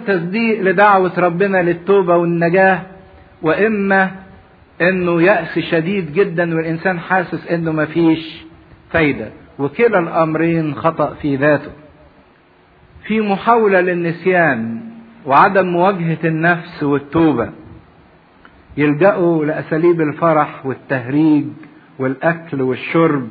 تصديق لدعوة ربنا للتوبة والنجاة وإما إنه يأس شديد جدا والإنسان حاسس إنه مفيش فايدة وكلا الأمرين خطأ في ذاته في محاولة للنسيان وعدم مواجهة النفس والتوبة يلجأوا لأساليب الفرح والتهريج والأكل والشرب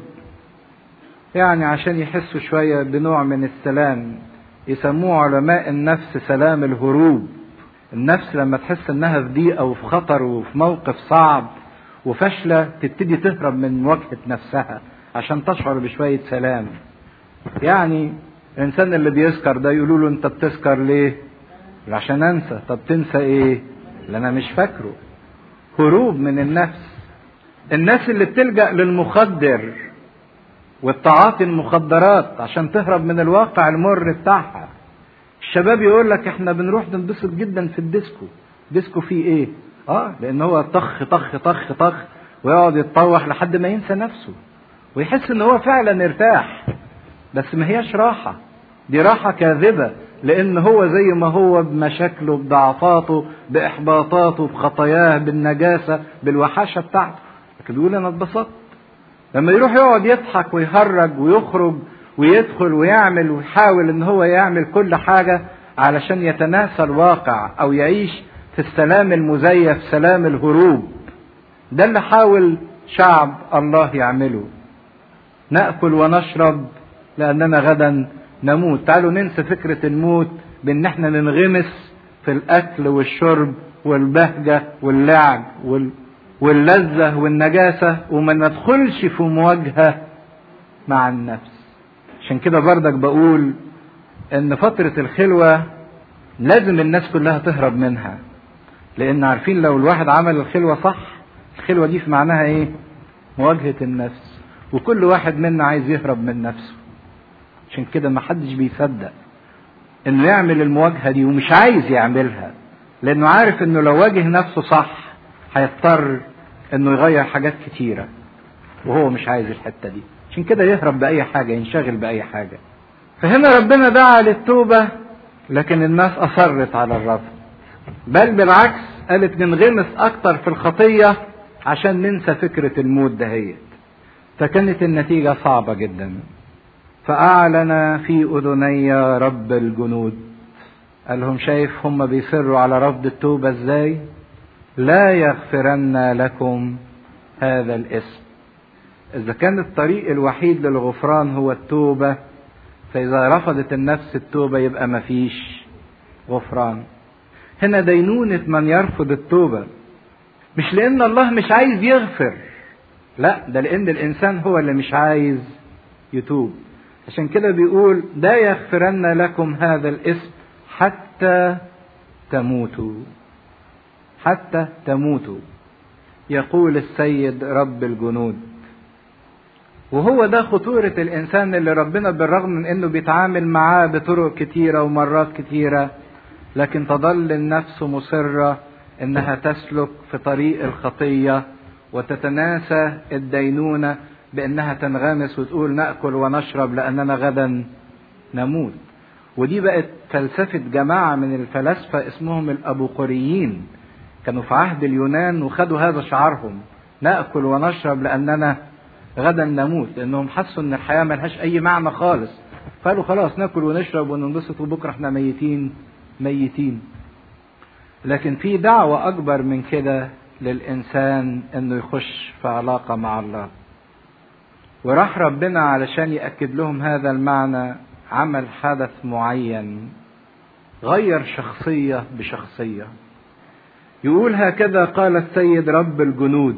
يعني عشان يحسوا شوية بنوع من السلام يسموه علماء النفس سلام الهروب النفس لما تحس انها في ضيقة وفي خطر وفي موقف صعب وفاشلة تبتدي تهرب من مواجهة نفسها عشان تشعر بشوية سلام يعني الانسان اللي بيسكر ده يقولوا له انت بتسكر ليه عشان انسى طب تنسى ايه اللي انا مش فاكره هروب من النفس الناس اللي بتلجأ للمخدر والتعاطي المخدرات عشان تهرب من الواقع المر بتاعها الشباب يقول لك احنا بنروح ننبسط جدا في الديسكو ديسكو فيه ايه اه لان هو طخ طخ طخ طخ ويقعد يتطوح لحد ما ينسى نفسه ويحس ان هو فعلا ارتاح بس ما هياش راحه دي راحه كاذبه لان هو زي ما هو بمشاكله بضعفاته باحباطاته بخطاياه بالنجاسه بالوحاشه بتاعته لكن بيقول انا اتبسطت لما يروح يقعد يضحك ويهرج ويخرج ويدخل ويعمل ويحاول ان هو يعمل كل حاجة علشان يتناسى الواقع او يعيش في السلام المزيف سلام الهروب ده اللي حاول شعب الله يعمله نأكل ونشرب لأننا غدا نموت تعالوا ننسى فكرة الموت بأن احنا ننغمس في الأكل والشرب والبهجة واللعب وال... واللذة والنجاسة وما ندخلش في مواجهة مع النفس عشان كده بردك بقول ان فترة الخلوة لازم الناس كلها تهرب منها لان عارفين لو الواحد عمل الخلوة صح الخلوة دي في معناها ايه مواجهة النفس وكل واحد منا عايز يهرب من نفسه عشان كده ما حدش بيصدق انه يعمل المواجهة دي ومش عايز يعملها لانه عارف انه لو واجه نفسه صح هيضطر انه يغير حاجات كتيرة وهو مش عايز الحتة دي عشان كده يهرب بأي حاجة ينشغل بأي حاجة فهنا ربنا دعا للتوبة لكن الناس أصرت على الرفض بل بالعكس قالت ننغمس أكتر في الخطية عشان ننسى فكرة الموت دهيت فكانت النتيجة صعبة جدا فأعلن في أذني رب الجنود قال لهم شايف هم بيصروا على رفض التوبة ازاي لا يغفرن لكم هذا الاسم إذا كان الطريق الوحيد للغفران هو التوبة فإذا رفضت النفس التوبة يبقى مفيش غفران هنا دينونة من يرفض التوبة مش لأن الله مش عايز يغفر لا ده لأن الإنسان هو اللي مش عايز يتوب عشان كده بيقول لا يغفرن لكم هذا الاسم حتى تموتوا حتى تموتوا يقول السيد رب الجنود وهو ده خطورة الإنسان اللي ربنا بالرغم من إنه بيتعامل معاه بطرق كتيرة ومرات كتيرة لكن تظل النفس مصرة إنها تسلك في طريق الخطية وتتناسى الدينونة بإنها تنغمس وتقول نأكل ونشرب لأننا غدا نموت ودي بقت فلسفة جماعة من الفلاسفة اسمهم الأبوقريين كانوا في عهد اليونان وخدوا هذا شعارهم نأكل ونشرب لأننا غدا نموت لأنهم حسوا إن الحياة ملهاش أي معنى خالص قالوا خلاص ناكل ونشرب وننبسط وبكرة احنا ميتين ميتين لكن في دعوة أكبر من كده للإنسان إنه يخش في علاقة مع الله وراح ربنا علشان يأكد لهم هذا المعنى عمل حدث معين غير شخصية بشخصية يقول هكذا قال السيد رب الجنود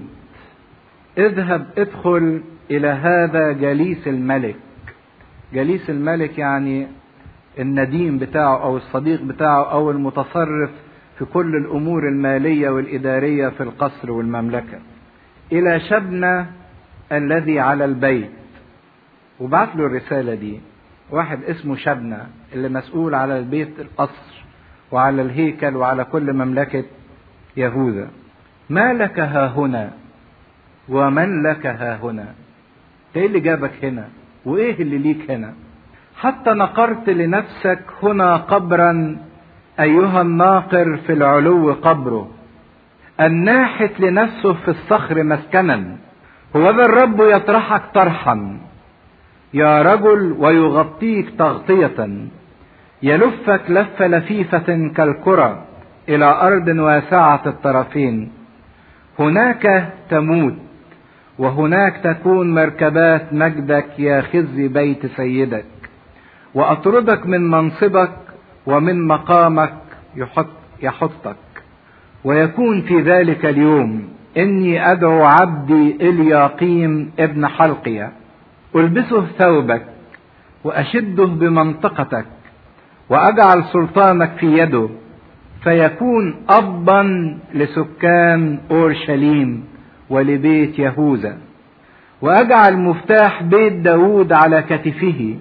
اذهب ادخل الى هذا جليس الملك جليس الملك يعني النديم بتاعه او الصديق بتاعه او المتصرف في كل الامور الماليه والاداريه في القصر والمملكه الى شبنه الذي على البيت وبعت له الرساله دي واحد اسمه شبنه اللي مسؤول على البيت القصر وعلى الهيكل وعلى كل مملكه يهوذا ما لك ها هنا ومن لك ها هنا ايه اللي جابك هنا وايه اللي ليك هنا حتى نقرت لنفسك هنا قبرا أيها الناقر في العلو قبره الناحت لنفسه في الصخر مسكنا هو ذا الرب يطرحك طرحا يا رجل ويغطيك تغطية يلفك لفة لفيفة كالكرة إلى أرض واسعة الطرفين هناك تموت وهناك تكون مركبات مجدك يا خزي بيت سيدك وأطردك من منصبك ومن مقامك يحط يحطك ويكون في ذلك اليوم إني أدعو عبدي إلياقيم ابن حلقية ألبسه ثوبك وأشده بمنطقتك وأجعل سلطانك في يده فيكون أبا لسكان أورشليم ولبيت يهوذا وأجعل مفتاح بيت داود على كتفه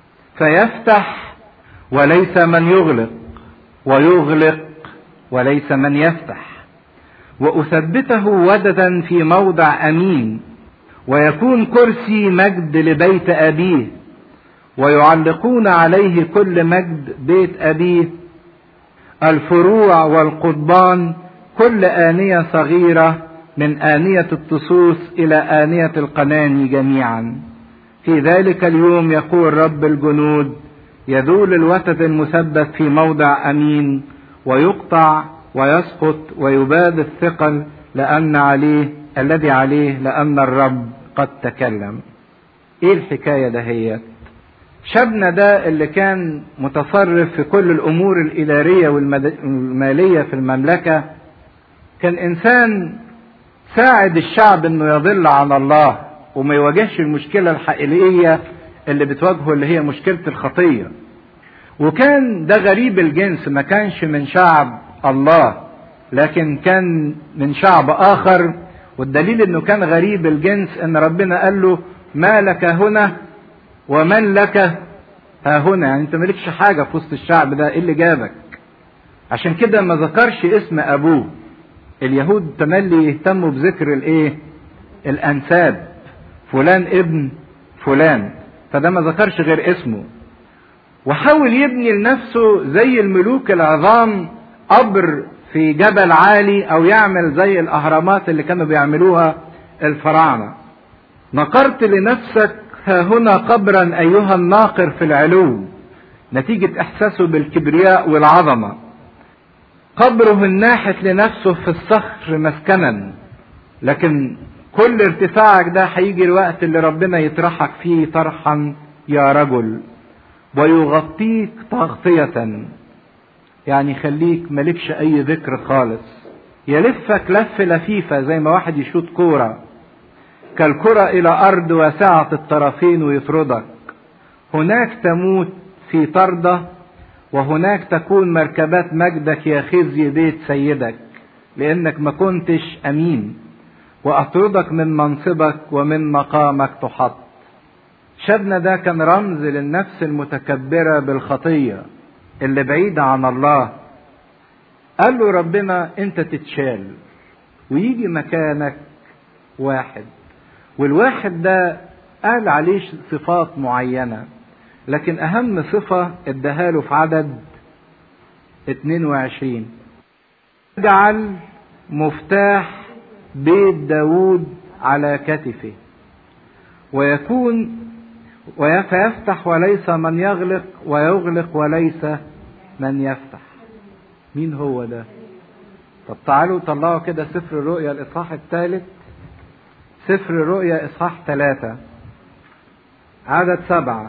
فيفتح وليس من يغلق ويغلق وليس من يفتح وأثبته وددا في موضع أمين ويكون كرسي مجد لبيت أبيه ويعلقون عليه كل مجد بيت أبيه الفروع والقضبان كل آنية صغيرة من آنية الطصوص إلى آنية القناني جميعا في ذلك اليوم يقول رب الجنود يذول الوتد المثبت في موضع أمين ويقطع ويسقط ويباد الثقل لأن عليه الذي عليه لأن الرب قد تكلم ايه الحكاية دهيت شابنا ده اللي كان متصرف في كل الامور الادارية والمالية في المملكة كان انسان ساعد الشعب انه يضل عن الله وما يواجهش المشكلة الحقيقية اللي بتواجهه اللي هي مشكلة الخطية وكان ده غريب الجنس ما كانش من شعب الله لكن كان من شعب اخر والدليل انه كان غريب الجنس ان ربنا قال له ما لك هنا ومن لك ها هنا يعني انت مالكش حاجة في وسط الشعب ده ايه اللي جابك عشان كده ما ذكرش اسم ابوه اليهود تملي يهتموا بذكر الايه الانساب فلان ابن فلان فده ما ذكرش غير اسمه وحاول يبني لنفسه زي الملوك العظام قبر في جبل عالي او يعمل زي الاهرامات اللي كانوا بيعملوها الفراعنه نقرت لنفسك ها هنا قبرا ايها الناقر في العلو نتيجه احساسه بالكبرياء والعظمه قبره الناحت لنفسه في الصخر مسكنا لكن كل ارتفاعك ده هيجي الوقت اللي ربنا يطرحك فيه طرحا يا رجل ويغطيك تغطيه يعني يخليك مالكش اي ذكر خالص يلفك لف لفيفة زي ما واحد يشوط كورة كالكرة الى ارض واسعة الطرفين ويطردك هناك تموت في طردة وهناك تكون مركبات مجدك يا خزي بيت سيدك لانك ما كنتش امين واطردك من منصبك ومن مقامك تحط شبنا ده كان رمز للنفس المتكبرة بالخطيه اللي بعيدة عن الله قال له ربنا انت تتشال ويجي مكانك واحد والواحد ده قال عليه صفات معينة لكن اهم صفة اداها له في عدد 22 اجعل مفتاح بيت داود على كتفه ويكون فيفتح وليس من يغلق ويغلق وليس من يفتح مين هو ده طب تعالوا طلعوا كده سفر الرؤيا الاصحاح الثالث سفر الرؤيا اصحاح ثلاثة عدد سبعة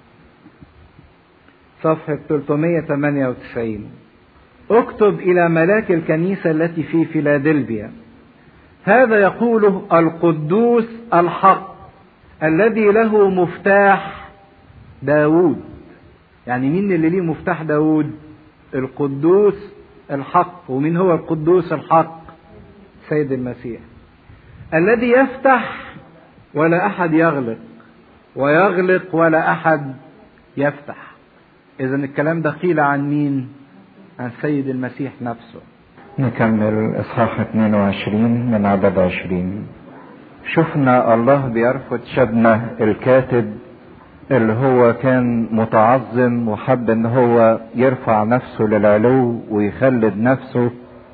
صفحة 398 اكتب إلى ملاك الكنيسة التي في فيلادلفيا هذا يقوله القدوس الحق الذي له مفتاح داود يعني مين اللي ليه مفتاح داود القدوس الحق ومين هو القدوس الحق سيد المسيح الذي يفتح ولا احد يغلق ويغلق ولا احد يفتح اذا الكلام ده قيل عن مين عن سيد المسيح نفسه نكمل اصحاح 22 من عدد 20 شفنا الله بيرفض شبنه الكاتب اللي هو كان متعظم وحب ان هو يرفع نفسه للعلو ويخلد نفسه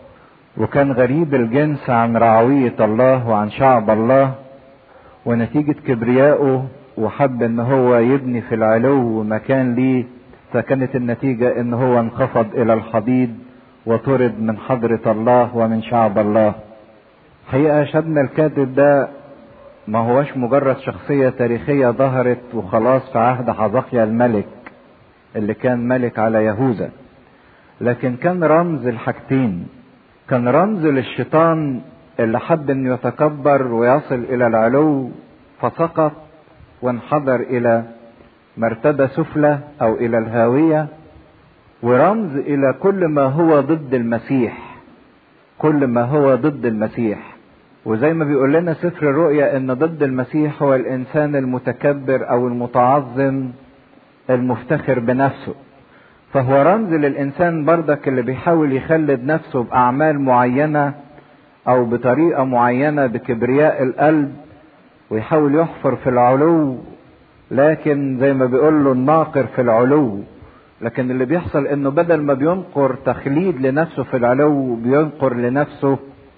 وكان غريب الجنس عن رعوية الله وعن شعب الله ونتيجة كبريائه وحب ان هو يبني في العلو مكان ليه فكانت النتيجة ان هو انخفض الى الحضيض وطرد من حضرة الله ومن شعب الله حقيقة شبنا الكاتب ده ما هوش مجرد شخصية تاريخية ظهرت وخلاص في عهد حزقيا الملك اللي كان ملك على يهوذا لكن كان رمز الحاجتين كان رمز للشيطان اللي حب انه يتكبر ويصل الى العلو فسقط وانحدر الى مرتبة سفلى او الى الهاوية ورمز الى كل ما هو ضد المسيح كل ما هو ضد المسيح وزي ما بيقول لنا سفر الرؤيا ان ضد المسيح هو الانسان المتكبر او المتعظم المفتخر بنفسه فهو رمز للانسان بردك اللي بيحاول يخلد نفسه باعمال معينه او بطريقه معينه بكبرياء القلب ويحاول يحفر في العلو لكن زي ما بيقول له الناقر في العلو لكن اللي بيحصل انه بدل ما بينقر تخليد لنفسه في العلو بينقر لنفسه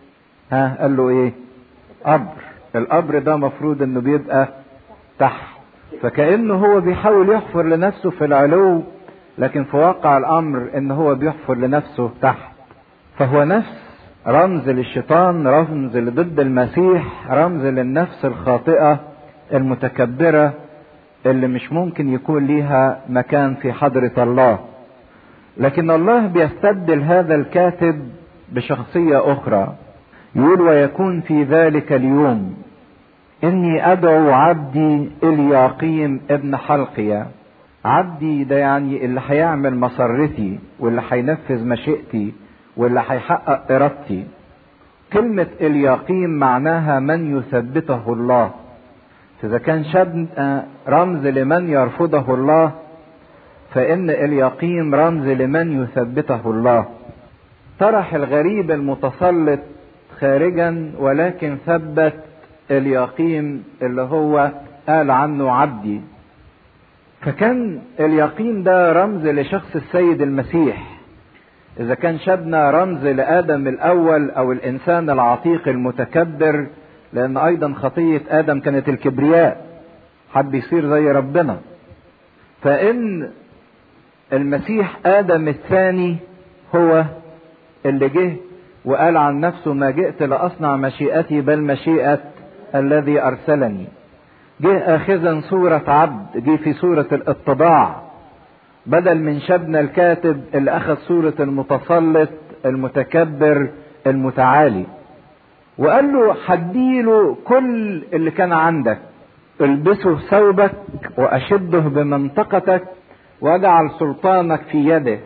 ها قال له ايه قبر القبر ده مفروض انه بيبقى تحت فكأنه هو بيحاول يحفر لنفسه في العلو لكن في واقع الامر ان هو بيحفر لنفسه تحت فهو نفس رمز للشيطان رمز لضد المسيح رمز للنفس الخاطئة المتكبرة اللي مش ممكن يكون ليها مكان في حضرة الله لكن الله بيستبدل هذا الكاتب بشخصية أخرى يقول ويكون في ذلك اليوم إني أدعو عبدي إلياقيم ابن حلقية عبدي ده يعني اللي هيعمل مسرتي واللي هينفذ مشيئتي واللي هيحقق إرادتي كلمة الياقيم معناها من يثبته الله إذا كان شاب رمز لمن يرفضه الله فإن اليقيم رمز لمن يثبته الله طرح الغريب المتسلط خارجا ولكن ثبت اليقيم اللي هو قال عنه عبدي فكان اليقين ده رمز لشخص السيد المسيح اذا كان شبنا رمز لادم الاول او الانسان العتيق المتكبر لان ايضا خطيه ادم كانت الكبرياء حب يصير زي ربنا فان المسيح ادم الثاني هو اللي جه وقال عن نفسه ما جئت لاصنع مشيئتي بل مشيئه الذي ارسلني جه اخذا صورة عبد جه في صورة الاتضاع بدل من شبنا الكاتب اللي اخذ صورة المتسلط المتكبر المتعالي وقال له حديله كل اللي كان عندك البسه ثوبك واشده بمنطقتك واجعل سلطانك في يده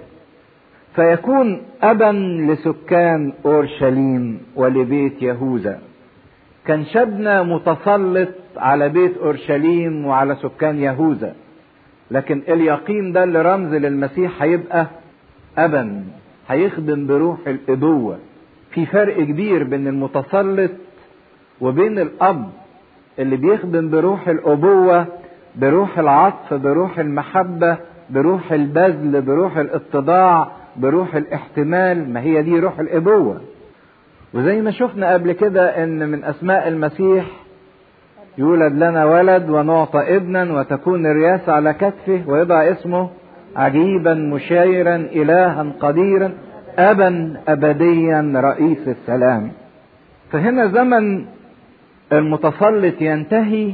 فيكون ابا لسكان اورشليم ولبيت يهوذا كان شبنا متسلط على بيت اورشليم وعلى سكان يهوذا لكن اليقين ده اللي رمز للمسيح هيبقى ابا هيخدم بروح الابوه في فرق كبير بين المتسلط وبين الاب اللي بيخدم بروح الابوه بروح العطف بروح المحبه بروح البذل بروح الاتضاع بروح الاحتمال ما هي دي روح الابوه وزي ما شفنا قبل كده ان من اسماء المسيح يولد لنا ولد ونعطى ابنا وتكون الرياسة على كتفه ويضع اسمه عجيبا مشايرا إلها قديرا أبا أبديا رئيس السلام فهنا زمن المتسلط ينتهي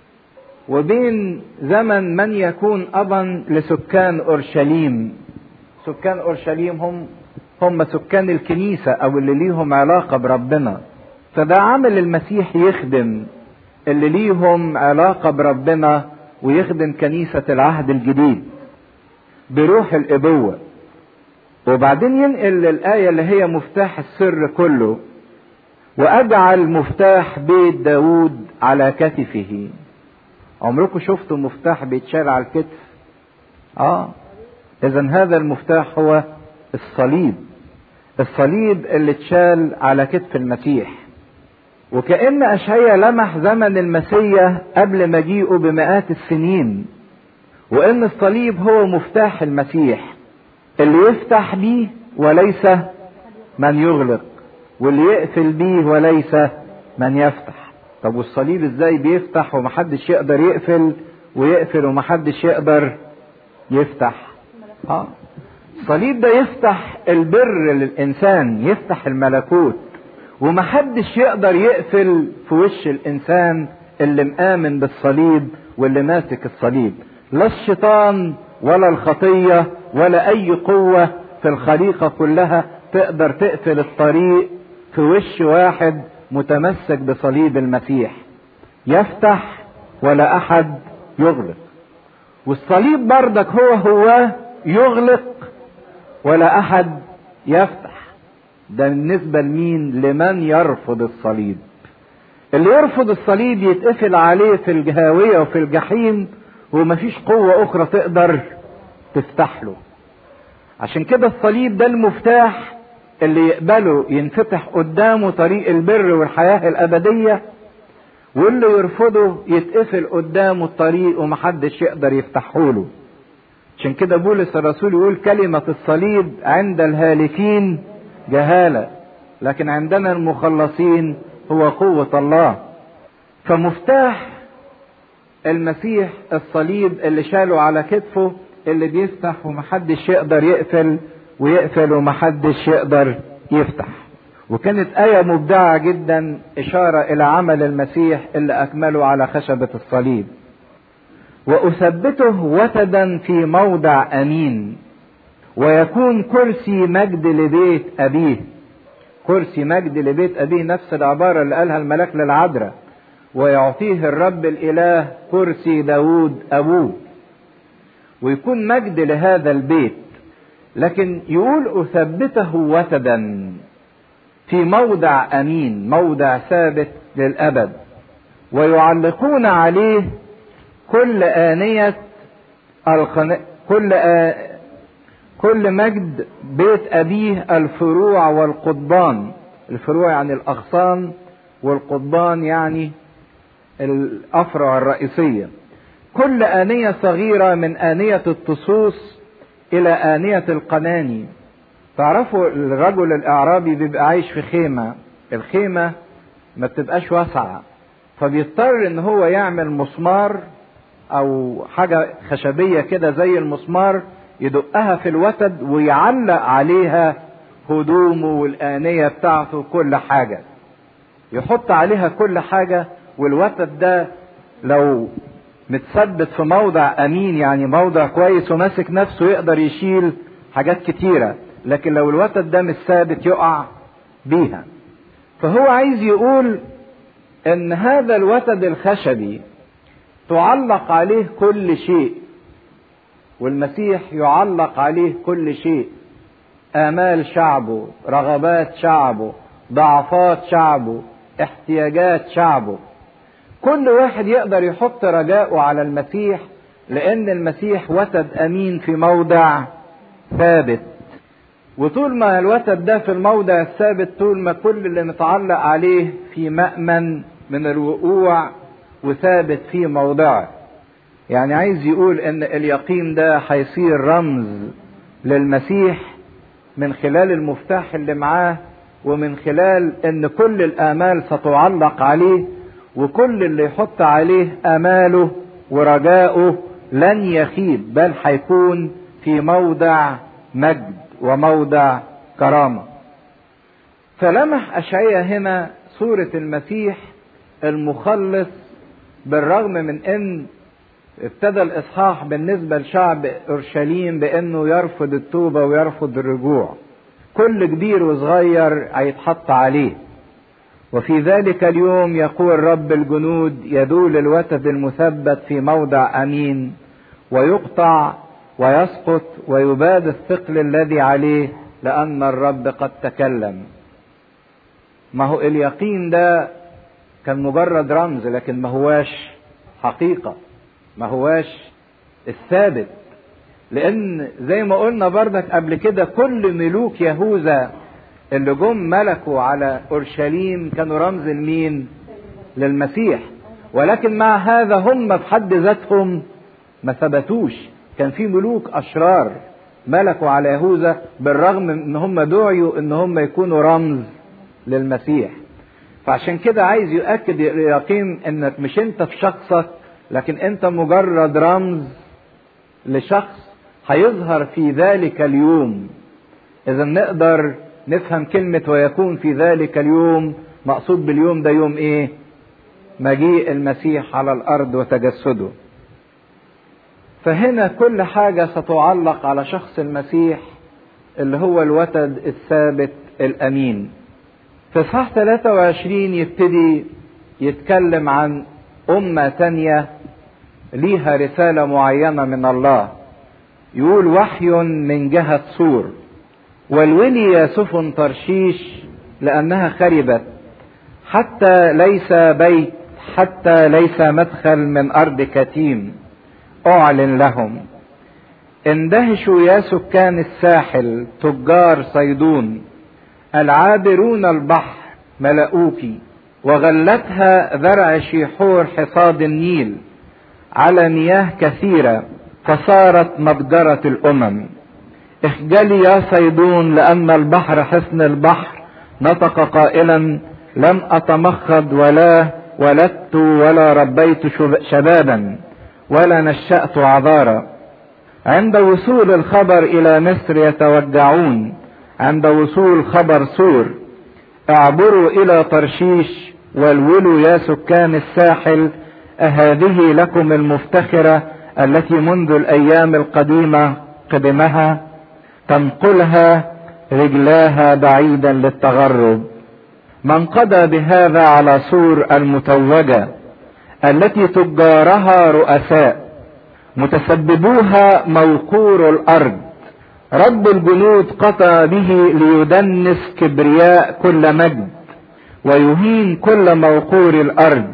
وبين زمن من يكون أبا لسكان أورشليم سكان أورشليم هم هم سكان الكنيسة أو اللي ليهم علاقة بربنا فده عمل المسيح يخدم اللي ليهم علاقة بربنا ويخدم كنيسة العهد الجديد بروح الإبوة وبعدين ينقل الآية اللي هي مفتاح السر كله وأجعل مفتاح بيت داود على كتفه عمركم شفتوا مفتاح بيتشال على الكتف اه اذا هذا المفتاح هو الصليب الصليب اللي اتشال على كتف المسيح وكأن أشعيا لمح زمن المسيا قبل مجيئه بمئات السنين وان الصليب هو مفتاح المسيح اللي يفتح بيه وليس من يغلق واللي يقفل بيه وليس من يفتح طب والصليب ازاي بيفتح ومحدش يقدر يقفل ويقفل ومحدش يقدر يفتح اه الصليب ده يفتح البر للانسان يفتح الملكوت ومحدش يقدر يقفل في وش الانسان اللي مآمن بالصليب واللي ماسك الصليب لا الشيطان ولا الخطية ولا اي قوة في الخليقة كلها تقدر تقفل الطريق في وش واحد متمسك بصليب المسيح يفتح ولا احد يغلق والصليب بردك هو هو يغلق ولا احد يفتح ده بالنسبة لمين لمن يرفض الصليب اللي يرفض الصليب يتقفل عليه في الهاوية وفي الجحيم ومفيش قوة اخرى تقدر تفتح له عشان كده الصليب ده المفتاح اللي يقبله ينفتح قدامه طريق البر والحياة الأبدية واللي يرفضه يتقفل قدامه الطريق ومحدش يقدر يفتحه له عشان كده بولس الرسول يقول كلمة الصليب عند الهالكين جهالة لكن عندنا المخلصين هو قوة الله فمفتاح المسيح الصليب اللي شاله على كتفه اللي بيفتح ومحدش يقدر يقفل ويقفل ومحدش يقدر يفتح وكانت آية مبدعة جدا إشارة إلى عمل المسيح اللي أكمله على خشبة الصليب وأثبته وتدا في موضع أمين ويكون كرسي مجد لبيت أبيه كرسي مجد لبيت أبيه نفس العبارة اللي قالها الملاك للعذراء ويعطيه الرب الإله كرسي داود أبوه ويكون مجد لهذا البيت لكن يقول أثبته وتدا في موضع أمين موضع ثابت للأبد ويعلقون عليه كل آنية القن... كل آ... كل مجد بيت أبيه الفروع والقضبان الفروع يعني الأغصان والقضبان يعني الأفرع الرئيسية كل آنية صغيرة من آنية الطصوص إلى آنية القناني تعرفوا الرجل الأعرابي بيبقى عايش في خيمة الخيمة ما بتبقاش واسعة فبيضطر إن هو يعمل مسمار أو حاجة خشبية كده زي المسمار يدقها في الوتد ويعلق عليها هدومه والآنية بتاعته كل حاجة يحط عليها كل حاجة والوتد ده لو متثبت في موضع امين يعني موضع كويس وماسك نفسه يقدر يشيل حاجات كتيرة لكن لو الوتد ده مش ثابت يقع بيها فهو عايز يقول ان هذا الوتد الخشبي تعلق عليه كل شيء والمسيح يعلق عليه كل شيء امال شعبه رغبات شعبه ضعفات شعبه احتياجات شعبه كل واحد يقدر يحط رجاءه على المسيح لان المسيح وتد امين في موضع ثابت وطول ما الوتد ده في الموضع الثابت طول ما كل اللي متعلق عليه في مأمن من الوقوع وثابت في موضعه يعني عايز يقول ان اليقين ده هيصير رمز للمسيح من خلال المفتاح اللي معاه ومن خلال ان كل الامال ستعلق عليه وكل اللي يحط عليه اماله ورجاؤه لن يخيب بل هيكون في موضع مجد وموضع كرامه فلمح اشعيا هنا صوره المسيح المخلص بالرغم من ان ابتدى الاصحاح بالنسبه لشعب اورشليم بانه يرفض التوبه ويرفض الرجوع كل كبير وصغير هيتحط عليه وفي ذلك اليوم يقول رب الجنود يدول الوتد المثبت في موضع امين ويقطع ويسقط ويباد الثقل الذي عليه لان الرب قد تكلم ما هو اليقين ده كان مجرد رمز لكن ما هواش حقيقه ما هواش الثابت لان زي ما قلنا بردك قبل كده كل ملوك يهوذا اللي جم ملكوا على اورشليم كانوا رمز لمين للمسيح ولكن مع هذا هم في حد ذاتهم ما ثبتوش كان في ملوك اشرار ملكوا على يهوذا بالرغم من ان هم دعيوا ان هم يكونوا رمز للمسيح فعشان كده عايز يؤكد يقين انك مش انت في شخصك لكن انت مجرد رمز لشخص هيظهر في ذلك اليوم اذا نقدر نفهم كلمة ويكون في ذلك اليوم مقصود باليوم ده يوم ايه مجيء المسيح على الارض وتجسده فهنا كل حاجة ستعلق على شخص المسيح اللي هو الوتد الثابت الامين في صح 23 يبتدي يتكلم عن أمة تانية ليها رسالة معينة من الله يقول وحي من جهة سور والولي سفن ترشيش لأنها خربت حتى ليس بيت حتى ليس مدخل من أرض كتيم أعلن لهم اندهشوا يا سكان الساحل تجار صيدون العابرون البحر ملؤوك وغلتها ذرع شيحور حصاد النيل على مياه كثيرة فصارت متجرة الأمم اخجلي يا صيدون لأن البحر حصن البحر نطق قائلا لم أتمخض ولا ولدت ولا ربيت شبابا ولا نشأت عذارا عند وصول الخبر إلى مصر يتوجعون عند وصول خبر سور اعبروا الى ترشيش والولوا يا سكان الساحل اهذه لكم المفتخرة التي منذ الايام القديمة قدمها تنقلها رجلاها بعيدا للتغرب من قضى بهذا على سور المتوجة التي تجارها رؤساء متسببوها موقور الارض رب الجنود قطع به ليدنس كبرياء كل مجد ويهين كل موقور الارض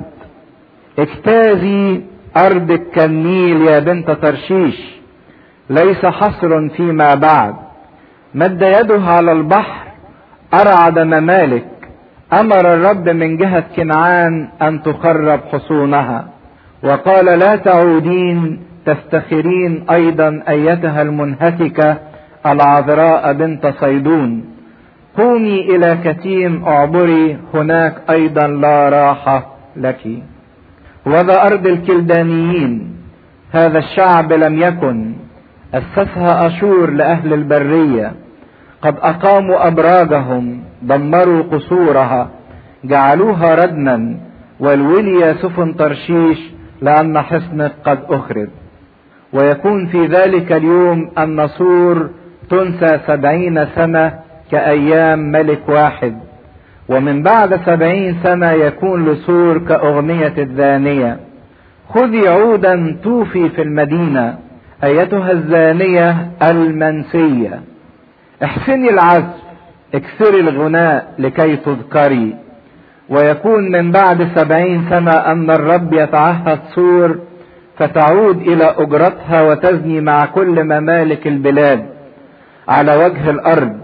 اجتازي ارضك كالنيل يا بنت ترشيش ليس حصر فيما بعد مد يده على البحر ارعد ممالك امر الرب من جهة كنعان ان تخرب حصونها وقال لا تعودين تفتخرين ايضا ايتها المنهتكه العذراء بنت صيدون قومي الى كتيم اعبري هناك ايضا لا راحة لك وذا ارض الكلدانيين هذا الشعب لم يكن اسسها اشور لاهل البرية قد اقاموا ابراجهم دمروا قصورها جعلوها ردما والولي سفن ترشيش لان حصنك قد اخرب ويكون في ذلك اليوم ان سور تنسى سبعين سنة كأيام ملك واحد ومن بعد سبعين سنة يكون لسور كأغنية الزانية خذي عودا توفي في المدينة أيتها الزانية المنسية احسني العزف اكسري الغناء لكي تذكري ويكون من بعد سبعين سنة أن الرب يتعهد سور فتعود إلى أجرتها وتزني مع كل ممالك البلاد على وجه الارض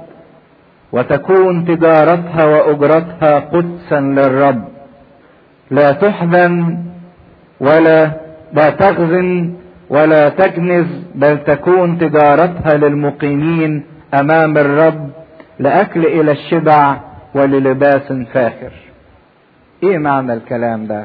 وتكون تجارتها واجرتها قدسا للرب لا تحزن ولا لا تغزن ولا تكنز بل تكون تجارتها للمقيمين امام الرب لاكل الى الشبع وللباس فاخر ايه معنى الكلام ده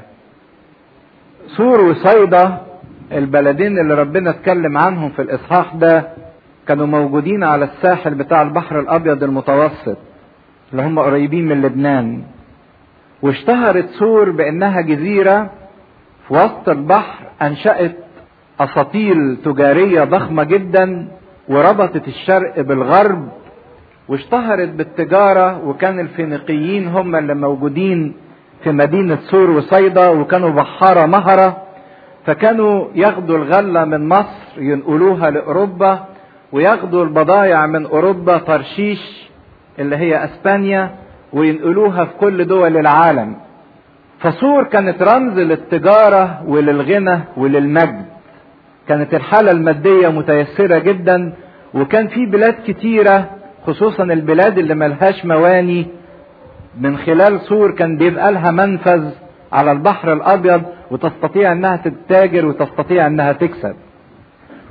سور وصيدا البلدين اللي ربنا اتكلم عنهم في الاصحاح ده كانوا موجودين على الساحل بتاع البحر الابيض المتوسط اللي هم قريبين من لبنان واشتهرت سور بانها جزيرة في وسط البحر انشأت اساطيل تجارية ضخمة جدا وربطت الشرق بالغرب واشتهرت بالتجارة وكان الفينيقيين هم اللي موجودين في مدينة سور وصيدا وكانوا بحارة مهرة فكانوا ياخدوا الغلة من مصر ينقلوها لأوروبا وياخدوا البضائع من اوروبا ترشيش اللي هي اسبانيا وينقلوها في كل دول العالم فصور كانت رمز للتجارة وللغنى وللمجد كانت الحالة المادية متيسرة جدا وكان في بلاد كتيرة خصوصا البلاد اللي ملهاش مواني من خلال سور كان بيبقى لها منفذ على البحر الابيض وتستطيع انها تتاجر وتستطيع انها تكسب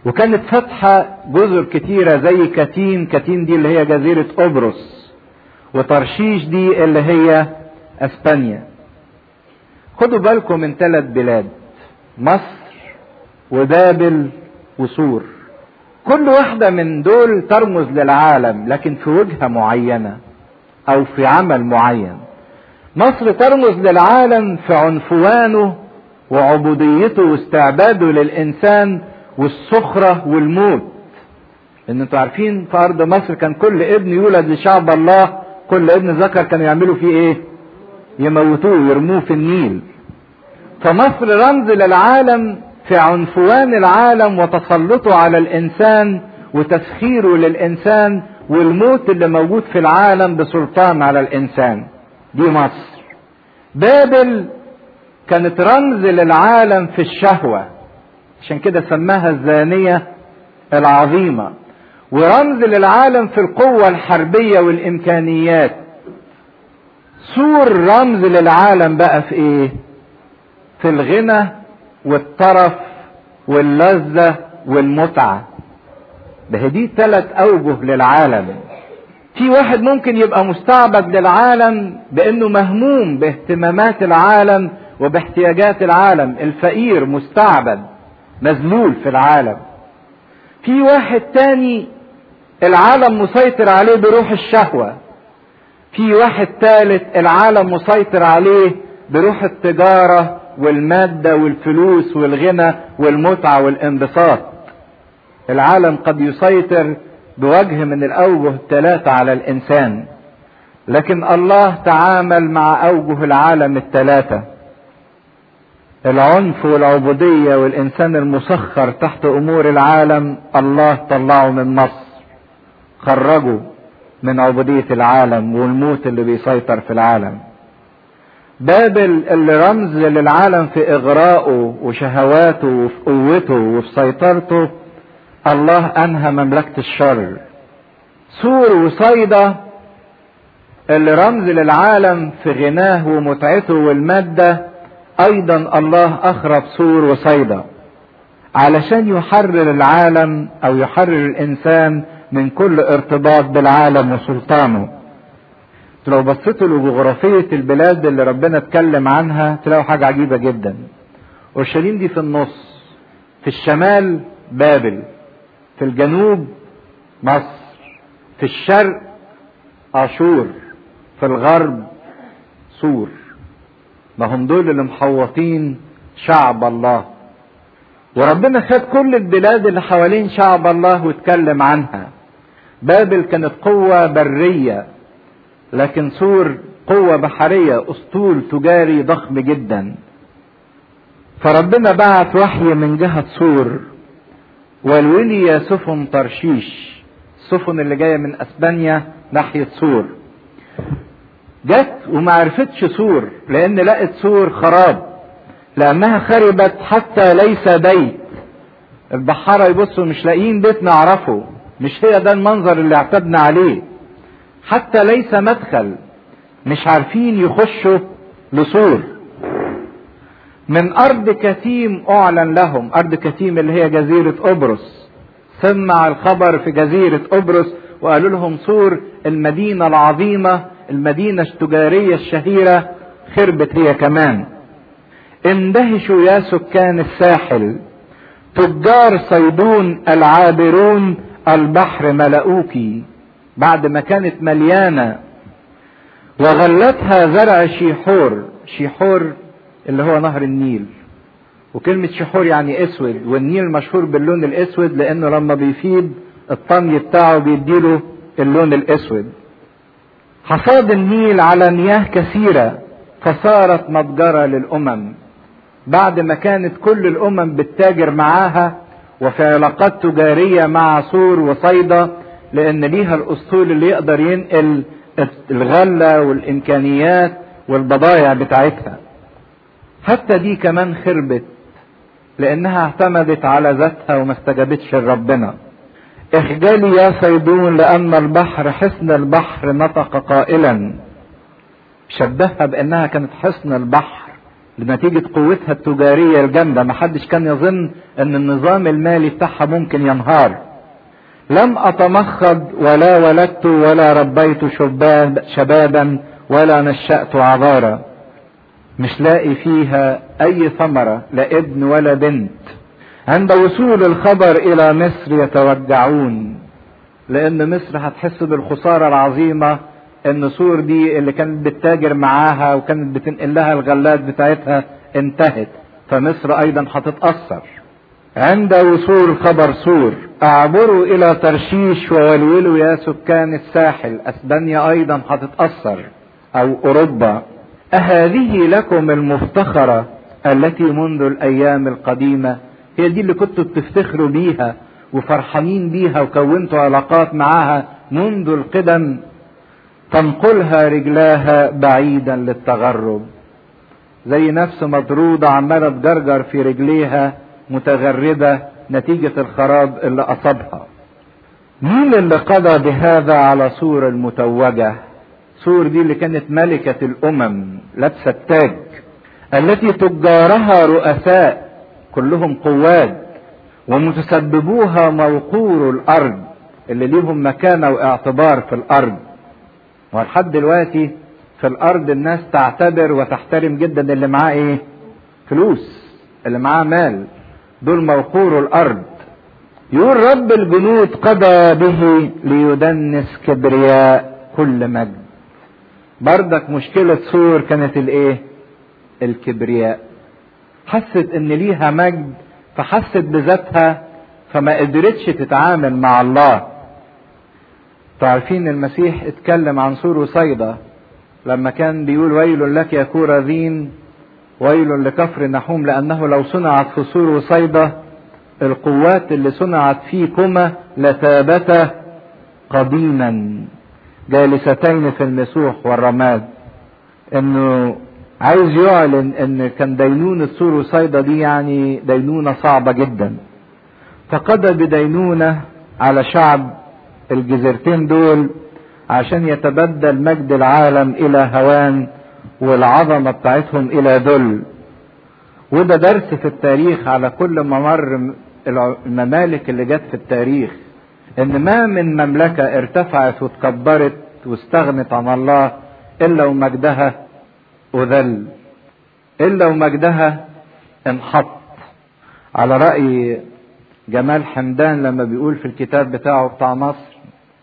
وكانت فاتحة جزر كتيرة زي كتين كتين دي اللي هي جزيرة قبرص وترشيش دي اللي هي اسبانيا خدوا بالكم من ثلاث بلاد مصر وبابل وسور كل واحدة من دول ترمز للعالم لكن في وجهة معينة او في عمل معين مصر ترمز للعالم في عنفوانه وعبوديته واستعباده للانسان والسخرة والموت ان انتوا عارفين في ارض مصر كان كل ابن يولد لشعب الله كل ابن ذكر كانوا يعملوا فيه ايه يموتوه ويرموه في النيل فمصر رمز للعالم في عنفوان العالم وتسلطه على الانسان وتسخيره للانسان والموت اللي موجود في العالم بسلطان على الانسان دي مصر بابل كانت رمز للعالم في الشهوه عشان كده سماها الزانيه العظيمه ورمز للعالم في القوه الحربيه والامكانيات سور رمز للعالم بقى في ايه في الغنى والطرف واللذة والمتعة ده دي ثلاث أوجه للعالم في واحد ممكن يبقى مستعبد للعالم بأنه مهموم باهتمامات العالم وباحتياجات العالم الفقير مستعبد مذلول في العالم في واحد تاني العالم مسيطر عليه بروح الشهوة في واحد ثالث العالم مسيطر عليه بروح التجارة والمادة والفلوس والغنى والمتعة والانبساط العالم قد يسيطر بوجه من الأوجه الثلاثة على الإنسان لكن الله تعامل مع أوجه العالم الثلاثة العنف والعبودية والإنسان المسخر تحت أمور العالم الله طلعه من مصر خرجه من عبودية العالم والموت اللي بيسيطر في العالم بابل اللي رمز للعالم في اغرائه وشهواته وفي قوته وفي سيطرته الله انهى مملكة الشر سور وصيدا اللي رمز للعالم في غناه ومتعته والمادة ايضا الله اخرب سور وصيدا علشان يحرر العالم او يحرر الانسان من كل ارتباط بالعالم وسلطانه لو بصيتوا لجغرافية البلاد اللي ربنا اتكلم عنها تلاقوا حاجة عجيبة جدا اورشليم دي في النص في الشمال بابل في الجنوب مصر في الشرق اشور في الغرب سور ما هم دول اللي محوطين شعب الله وربنا خد كل البلاد اللي حوالين شعب الله واتكلم عنها بابل كانت قوة برية لكن سور قوة بحرية اسطول تجاري ضخم جدا فربنا بعت وحي من جهة سور والولي سفن ترشيش السفن اللي جاية من اسبانيا ناحية سور جت وما عرفتش سور لان لقت سور خراب لانها خربت حتى ليس بيت البحارة يبصوا مش لاقيين بيت نعرفه مش هي ده المنظر اللي اعتدنا عليه حتى ليس مدخل مش عارفين يخشوا لسور من ارض كتيم اعلن لهم ارض كتيم اللي هي جزيرة قبرص سمع الخبر في جزيرة قبرص وقالوا لهم سور المدينة العظيمة المدينة التجارية الشهيرة خربت هي كمان اندهشوا يا سكان الساحل تجار صيدون العابرون البحر ملؤوكي بعد ما كانت مليانة وغلتها زرع شيحور شيحور اللي هو نهر النيل وكلمة شيحور يعني اسود والنيل مشهور باللون الاسود لانه لما بيفيد الطمي بتاعه بيديله اللون الاسود حصاد النيل على مياه كثيرة فصارت متجرة للأمم بعد ما كانت كل الأمم بتتاجر معاها وفي علاقات تجارية مع سور وصيدا لأن ليها الأسطول اللي يقدر ينقل الغلة والإمكانيات والبضايع بتاعتها حتى دي كمان خربت لأنها اعتمدت على ذاتها وما استجابتش لربنا اخجلي يا صيدون لأن البحر حصن البحر نطق قائلا شبهها بأنها كانت حصن البحر بنتيجة قوتها التجارية الجامدة محدش كان يظن ان النظام المالي بتاعها ممكن ينهار لم اتمخض ولا ولدت ولا ربيت شباب شبابا ولا نشأت عذارا مش لاقي فيها اي ثمرة لا ابن ولا بنت عند وصول الخبر الى مصر يتوجعون لان مصر هتحس بالخسارة العظيمة ان سور دي اللي كانت بتتاجر معاها وكانت بتنقل لها الغلات بتاعتها انتهت فمصر ايضا هتتأثر عند وصول خبر سور اعبروا الى ترشيش وولولوا يا سكان الساحل اسبانيا ايضا هتتأثر او اوروبا اهذه لكم المفتخرة التي منذ الايام القديمة هي دي اللي كنتوا بتفتخروا بيها وفرحانين بيها وكونتوا علاقات معاها منذ القدم تنقلها رجلاها بعيدا للتغرب زي نفس مطرودة عمالة تجرجر في رجليها متغربة نتيجة الخراب اللي أصابها مين اللي قضى بهذا على سور المتوجة سور دي اللي كانت ملكة الأمم لابسة التاج التي تجارها رؤساء كلهم قواد ومتسببوها موقور الأرض اللي ليهم مكانة واعتبار في الأرض ولحد دلوقتي في الارض الناس تعتبر وتحترم جدا اللي معاه ايه فلوس اللي معاه مال دول موقور الارض يقول رب الجنود قضى به ليدنس كبرياء كل مجد بردك مشكلة سور كانت الايه الكبرياء حست ان ليها مجد فحست بذاتها فما قدرتش تتعامل مع الله تعرفين المسيح اتكلم عن سور وصيدا لما كان بيقول ويل لك يا كورذين ويل لكفر نحوم لأنه لو صنعت في سور وصيدا القوات اللي صنعت فيكما لثابتا قديما جالستين في المسوح والرماد انه عايز يعلن ان كان دينونة سور وصيدا دي يعني دينونة صعبة جدا فقضى بدينونة على شعب الجزيرتين دول عشان يتبدل مجد العالم الى هوان والعظمه بتاعتهم الى ذل وده درس في التاريخ على كل ممر الممالك اللي جت في التاريخ ان ما من مملكه ارتفعت وتكبرت واستغنت عن الله الا ومجدها اذل الا ومجدها انحط على راي جمال حمدان لما بيقول في الكتاب بتاعه بتاع مصر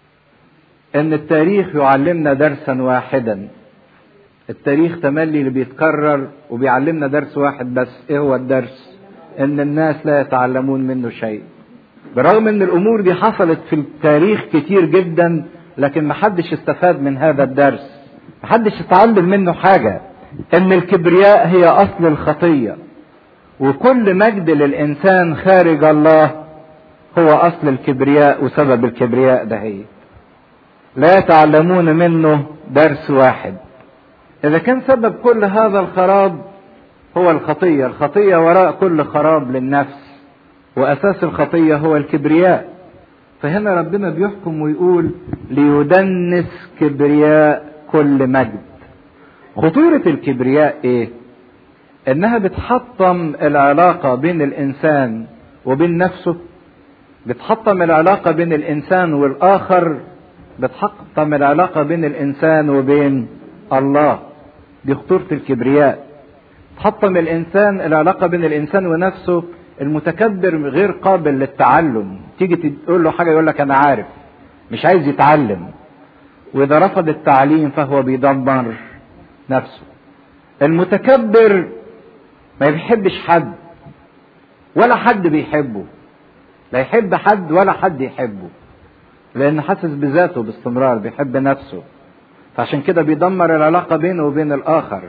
ان التاريخ يعلمنا درسا واحدا التاريخ تملي اللي بيتكرر وبيعلمنا درس واحد بس ايه هو الدرس ان الناس لا يتعلمون منه شيء برغم ان الامور دي حصلت في التاريخ كتير جدا لكن محدش استفاد من هذا الدرس محدش اتعلم منه حاجة ان الكبرياء هي اصل الخطية وكل مجد للانسان خارج الله هو اصل الكبرياء وسبب الكبرياء ده هي لا يتعلمون منه درس واحد اذا كان سبب كل هذا الخراب هو الخطيه الخطيه وراء كل خراب للنفس واساس الخطيه هو الكبرياء فهنا ربنا بيحكم ويقول ليدنس كبرياء كل مجد خطوره الكبرياء ايه انها بتحطم العلاقه بين الانسان وبين نفسه بتحطم العلاقه بين الانسان والاخر بتحطم العلاقة بين الإنسان وبين الله دي خطورة الكبرياء تحطم الإنسان العلاقة بين الإنسان ونفسه المتكبر غير قابل للتعلم تيجي تقول له حاجة يقول لك أنا عارف مش عايز يتعلم وإذا رفض التعليم فهو بيدمر نفسه المتكبر ما بيحبش حد ولا حد بيحبه لا يحب حد ولا حد يحبه لأنه حاسس بذاته باستمرار بيحب نفسه فعشان كده بيدمر العلاقة بينه وبين الآخر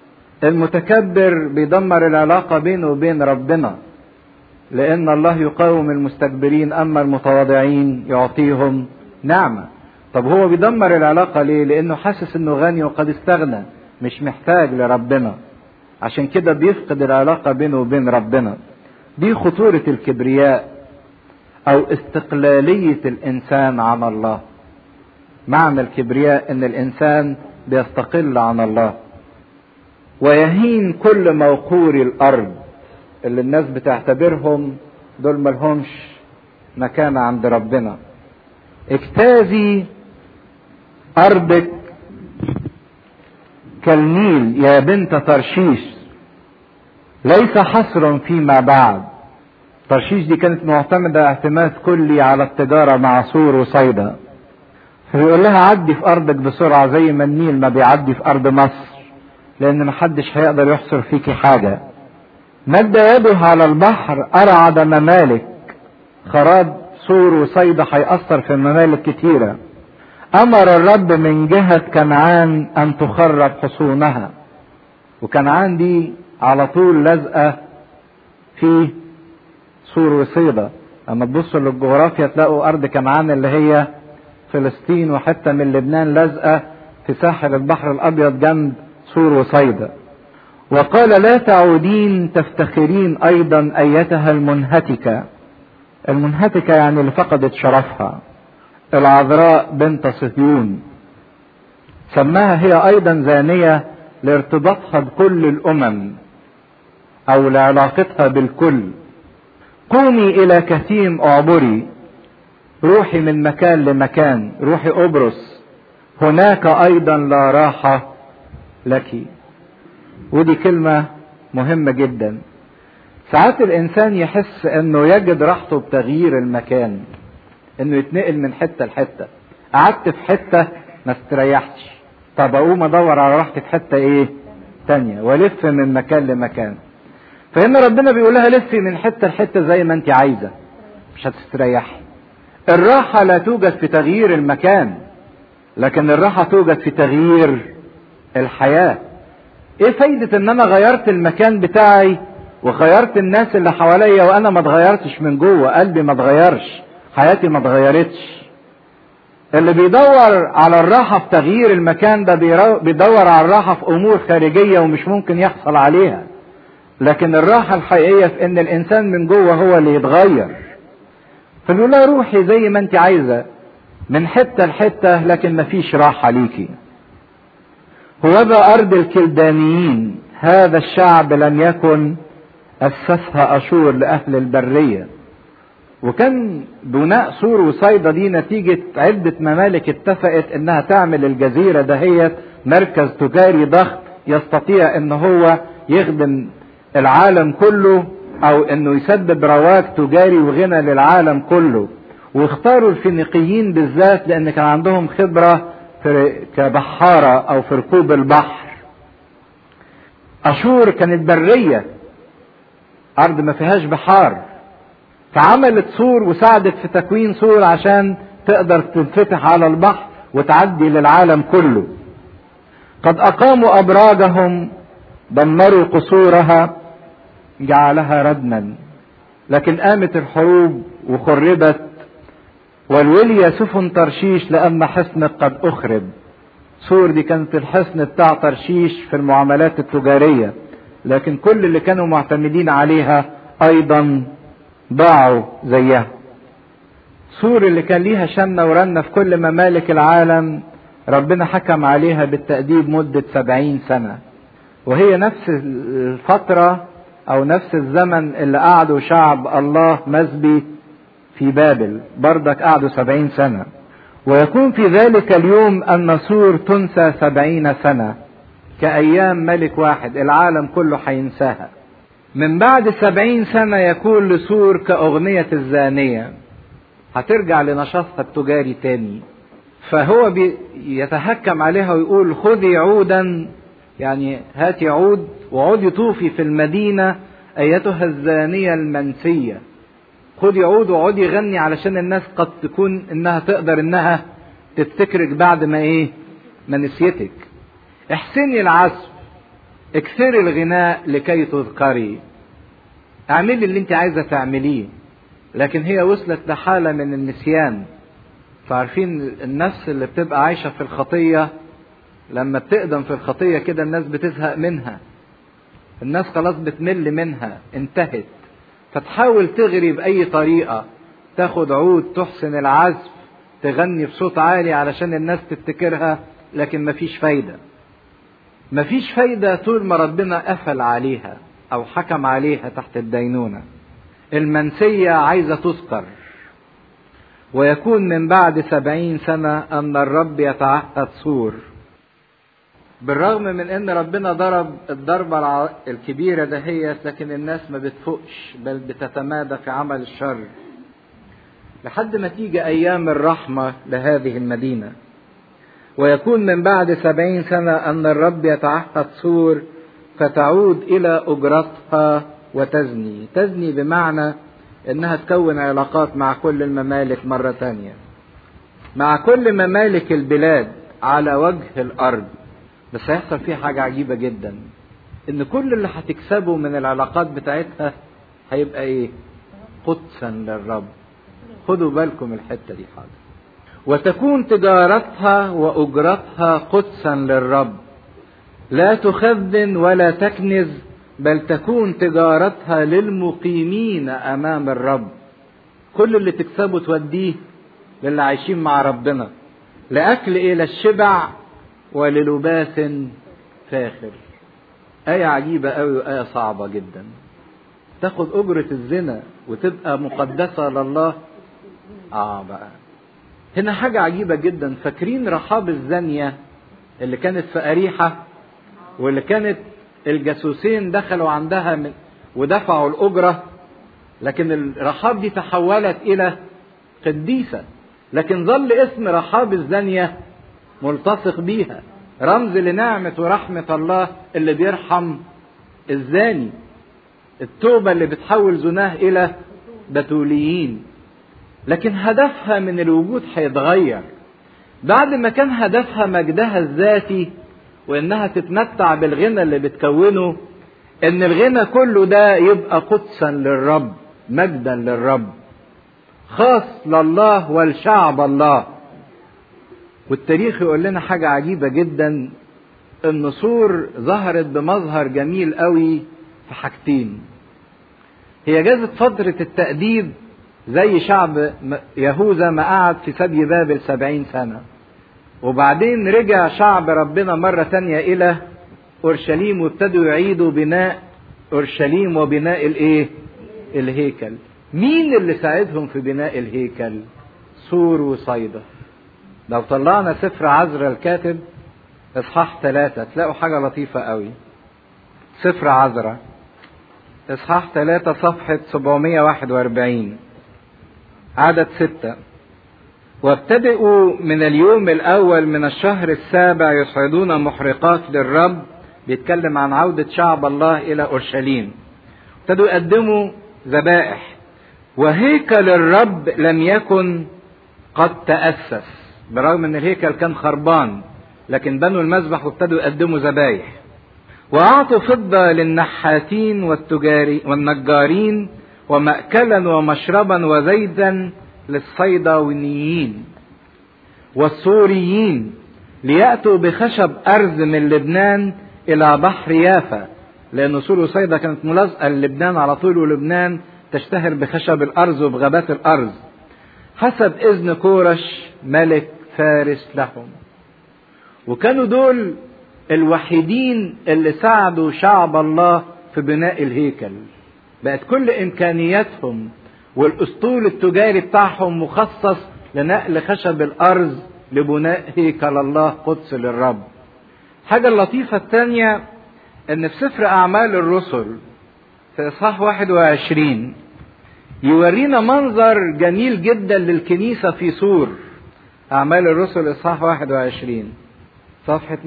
المتكبر بيدمر العلاقة بينه وبين ربنا لأن الله يقاوم المستكبرين أما المتواضعين يعطيهم نعمة طب هو بيدمر العلاقة ليه؟ لأنه حاسس إنه غني وقد استغنى مش محتاج لربنا عشان كده بيفقد العلاقة بينه وبين ربنا دي خطورة الكبرياء او استقلالية الانسان عن الله معنى الكبرياء ان الانسان بيستقل عن الله ويهين كل موقور الارض اللي الناس بتعتبرهم دول ملهمش مكانة عند ربنا اجتازي ارضك كالنيل يا بنت ترشيش ليس حصر فيما بعد ترشيش دي كانت معتمدة اعتماد كلي على التجارة مع سور وصيدا فبيقول لها عدي في ارضك بسرعة زي ما النيل ما بيعدي في ارض مصر لان محدش هيقدر يحصر فيكي حاجة مد يده على البحر ارعد ممالك خراب سور وصيدا هيأثر في ممالك كتيرة امر الرب من جهة كنعان ان تخرب حصونها وكنعان دي على طول لازقة في سور وصيدا اما تبصوا للجغرافيا تلاقوا ارض كنعان اللي هي فلسطين وحتة من لبنان لازقة في ساحل البحر الابيض جنب سور وصيدا وقال لا تعودين تفتخرين ايضا ايتها المنهتكة المنهتكة يعني اللي فقدت شرفها العذراء بنت صهيون سماها هي ايضا زانية لارتباطها بكل الامم او لعلاقتها بالكل قومي الى كثيم اعبري روحي من مكان لمكان روحي ابرص هناك ايضا لا راحة لك ودي كلمة مهمة جدا ساعات الانسان يحس انه يجد راحته بتغيير المكان انه يتنقل من حتة لحتة قعدت في حتة ما استريحتش طب اقوم ادور على راحتي في حتة ايه تانية والف من مكان لمكان فهنا ربنا بيقول لها لفي من حتة لحتة زي ما انت عايزة مش هتستريحي الراحة لا توجد في تغيير المكان لكن الراحة توجد في تغيير الحياة ايه فايدة ان انا غيرت المكان بتاعي وغيرت الناس اللي حواليا وانا ما اتغيرتش من جوه قلبي ما اتغيرش حياتي ما اتغيرتش اللي بيدور على الراحة في تغيير المكان ده بيدور على الراحة في امور خارجية ومش ممكن يحصل عليها لكن الراحة الحقيقية في ان الانسان من جوه هو اللي يتغير فبيقول لها روحي زي ما انت عايزة من حتة لحتة لكن مفيش راحة ليكي هو ذا أرض الكلدانيين هذا الشعب لم يكن أسسها أشور لأهل البرية وكان بناء سور وصيدا دي نتيجة عدة ممالك اتفقت انها تعمل الجزيرة دهيت مركز تجاري ضخم يستطيع ان هو يخدم العالم كله او انه يسبب رواج تجاري وغنى للعالم كله واختاروا الفينيقيين بالذات لان كان عندهم خبرة في كبحارة او في ركوب البحر اشور كانت برية ارض ما فيهاش بحار فعملت سور وساعدت في تكوين سور عشان تقدر تنفتح على البحر وتعدي للعالم كله قد اقاموا ابراجهم دمروا قصورها جعلها ردما لكن قامت الحروب وخربت والولي سفن ترشيش لأن حصنك قد أخرب سور دي كانت الحصن بتاع ترشيش في المعاملات التجارية لكن كل اللي كانوا معتمدين عليها أيضا ضاعوا زيها سور اللي كان ليها شنة ورنة في كل ممالك العالم ربنا حكم عليها بالتأديب مدة سبعين سنة وهي نفس الفترة أو نفس الزمن اللي قعدوا شعب الله مسبي في بابل بردك قعدوا سبعين سنة ويكون في ذلك اليوم أن سور تنسى سبعين سنة كأيام ملك واحد العالم كله هينساها من بعد سبعين سنة يكون لسور كأغنية الزانية هترجع لنشاطها التجاري تاني فهو يتهكم عليها ويقول خذي عودا يعني هاتي عود وعودي طوفي في المدينة أيتها الزانية المنسية خدي عود وعودي غني علشان الناس قد تكون انها تقدر انها تفتكرك بعد ما ايه ما نسيتك احسني العزف اكثري الغناء لكي تذكري اعملي اللي انت عايزه تعمليه لكن هي وصلت لحاله من النسيان فعارفين النفس اللي بتبقى عايشه في الخطيه لما بتقدم في الخطيه كده الناس بتزهق منها الناس خلاص بتمل منها انتهت فتحاول تغري بأي طريقة تاخد عود تحسن العزف تغني بصوت عالي علشان الناس تفتكرها لكن مفيش فايدة مفيش فايدة طول ما ربنا قفل عليها أو حكم عليها تحت الدينونة المنسية عايزة تذكر ويكون من بعد سبعين سنة أن الرب يتعهد سور بالرغم من ان ربنا ضرب الضربة الكبيرة دهيت لكن الناس ما بتفقش بل بتتمادى في عمل الشر لحد ما تيجي ايام الرحمة لهذه المدينة ويكون من بعد سبعين سنة ان الرب يتعهد سور فتعود الى اجرتها وتزني تزني بمعنى انها تكون علاقات مع كل الممالك مرة تانية مع كل ممالك البلاد على وجه الارض بس هيحصل فيه حاجة عجيبة جدا ان كل اللي هتكسبه من العلاقات بتاعتها هيبقى ايه قدسا للرب خدوا بالكم الحتة دي حاجة وتكون تجارتها واجرتها قدسا للرب لا تخزن ولا تكنز بل تكون تجارتها للمقيمين امام الرب كل اللي تكسبه توديه للي عايشين مع ربنا لاكل ايه للشبع وللباس فاخر آية عجيبة أوي وآية صعبة جدا تاخد أجرة الزنا وتبقى مقدسة لله آه بقى هنا حاجة عجيبة جدا فاكرين رحاب الزانية اللي كانت في أريحة واللي كانت الجاسوسين دخلوا عندها من ودفعوا الأجرة لكن الرحاب دي تحولت إلى قديسة لكن ظل اسم رحاب الزانية ملتصق بيها رمز لنعمة ورحمة الله اللي بيرحم الزاني التوبة اللي بتحول زناه إلى بتوليين لكن هدفها من الوجود هيتغير بعد ما كان هدفها مجدها الذاتي وإنها تتمتع بالغنى اللي بتكونه إن الغنى كله ده يبقى قدسا للرب مجدا للرب خاص لله والشعب الله والتاريخ يقول لنا حاجة عجيبة جدا ان سور ظهرت بمظهر جميل قوي في حاجتين هي جازت فترة التأديب زي شعب يهوذا ما قعد في سبي بابل سبعين سنة وبعدين رجع شعب ربنا مرة تانية إلى أورشليم وابتدوا يعيدوا بناء أورشليم وبناء الإيه؟ الهيكل. مين اللي ساعدهم في بناء الهيكل؟ سور وصيدا. لو طلعنا سفر عزرا الكاتب اصحاح ثلاثة تلاقوا حاجة لطيفة قوي سفر عزرا اصحاح ثلاثة صفحة 741 عدد ستة وابتدئوا من اليوم الأول من الشهر السابع يصعدون محرقات للرب بيتكلم عن عودة شعب الله إلى أورشليم ابتدوا يقدموا ذبائح وهيكل الرب لم يكن قد تأسس برغم ان الهيكل كان خربان لكن بنوا المذبح وابتدوا يقدموا ذبايح واعطوا فضة للنحاتين والتجاري والنجارين ومأكلا ومشربا وزيتا للصيداويين والسوريين ليأتوا بخشب أرز من لبنان إلى بحر يافا لأن سور وصيدا كانت ملازقة للبنان على طول ولبنان تشتهر بخشب الأرز وبغابات الأرز حسب إذن كورش ملك فارس لهم وكانوا دول الوحيدين اللي ساعدوا شعب الله في بناء الهيكل بقت كل امكانياتهم والاسطول التجاري بتاعهم مخصص لنقل خشب الارض لبناء هيكل الله قدس للرب حاجة اللطيفة الثانية ان في سفر اعمال الرسل في اصحاح 21 يورينا منظر جميل جدا للكنيسة في سور أعمال الرسل إصحاح 21 صفحة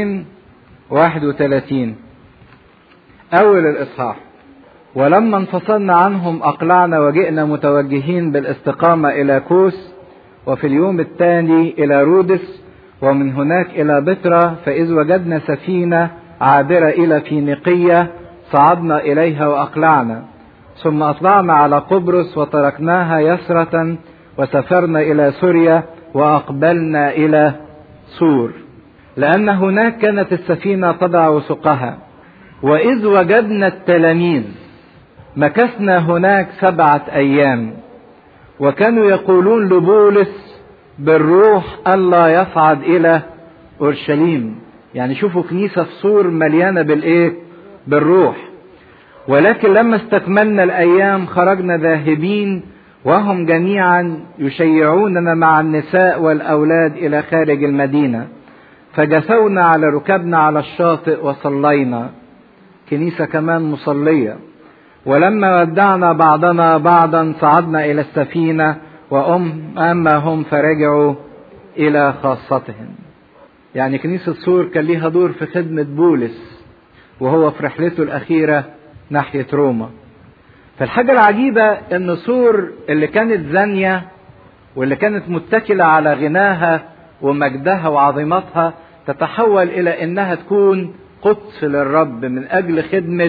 231 أول الإصحاح ولما انفصلنا عنهم أقلعنا وجئنا متوجهين بالاستقامة إلى كوس وفي اليوم الثاني إلى رودس ومن هناك إلى بترا فإذ وجدنا سفينة عابرة إلى فينيقية صعدنا إليها وأقلعنا ثم أطلعنا على قبرص وتركناها يسرة وسافرنا إلى سوريا وأقبلنا إلى سور لأن هناك كانت السفينة تضع وسقها وإذ وجدنا التلاميذ مكثنا هناك سبعة أيام وكانوا يقولون لبولس بالروح ألا يصعد إلى أورشليم يعني شوفوا كنيسة في سور مليانة بالايه بالروح ولكن لما استكملنا الايام خرجنا ذاهبين وهم جميعا يشيعوننا مع النساء والاولاد الى خارج المدينه فجثونا على ركبنا على الشاطئ وصلينا كنيسه كمان مصليه ولما ودعنا بعضنا بعضا صعدنا الى السفينه وام اما هم فرجعوا الى خاصتهم يعني كنيسه سور كان ليها دور في خدمه بولس وهو في رحلته الاخيره ناحيه روما فالحاجة العجيبة ان سور اللي كانت زانية واللي كانت متكلة على غناها ومجدها وعظمتها تتحول الى انها تكون قدس للرب من اجل خدمة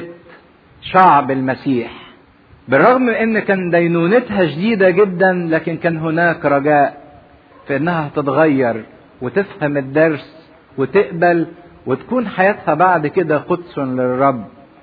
شعب المسيح بالرغم من ان كان دينونتها شديدة جدا لكن كان هناك رجاء في انها تتغير وتفهم الدرس وتقبل وتكون حياتها بعد كده قدس للرب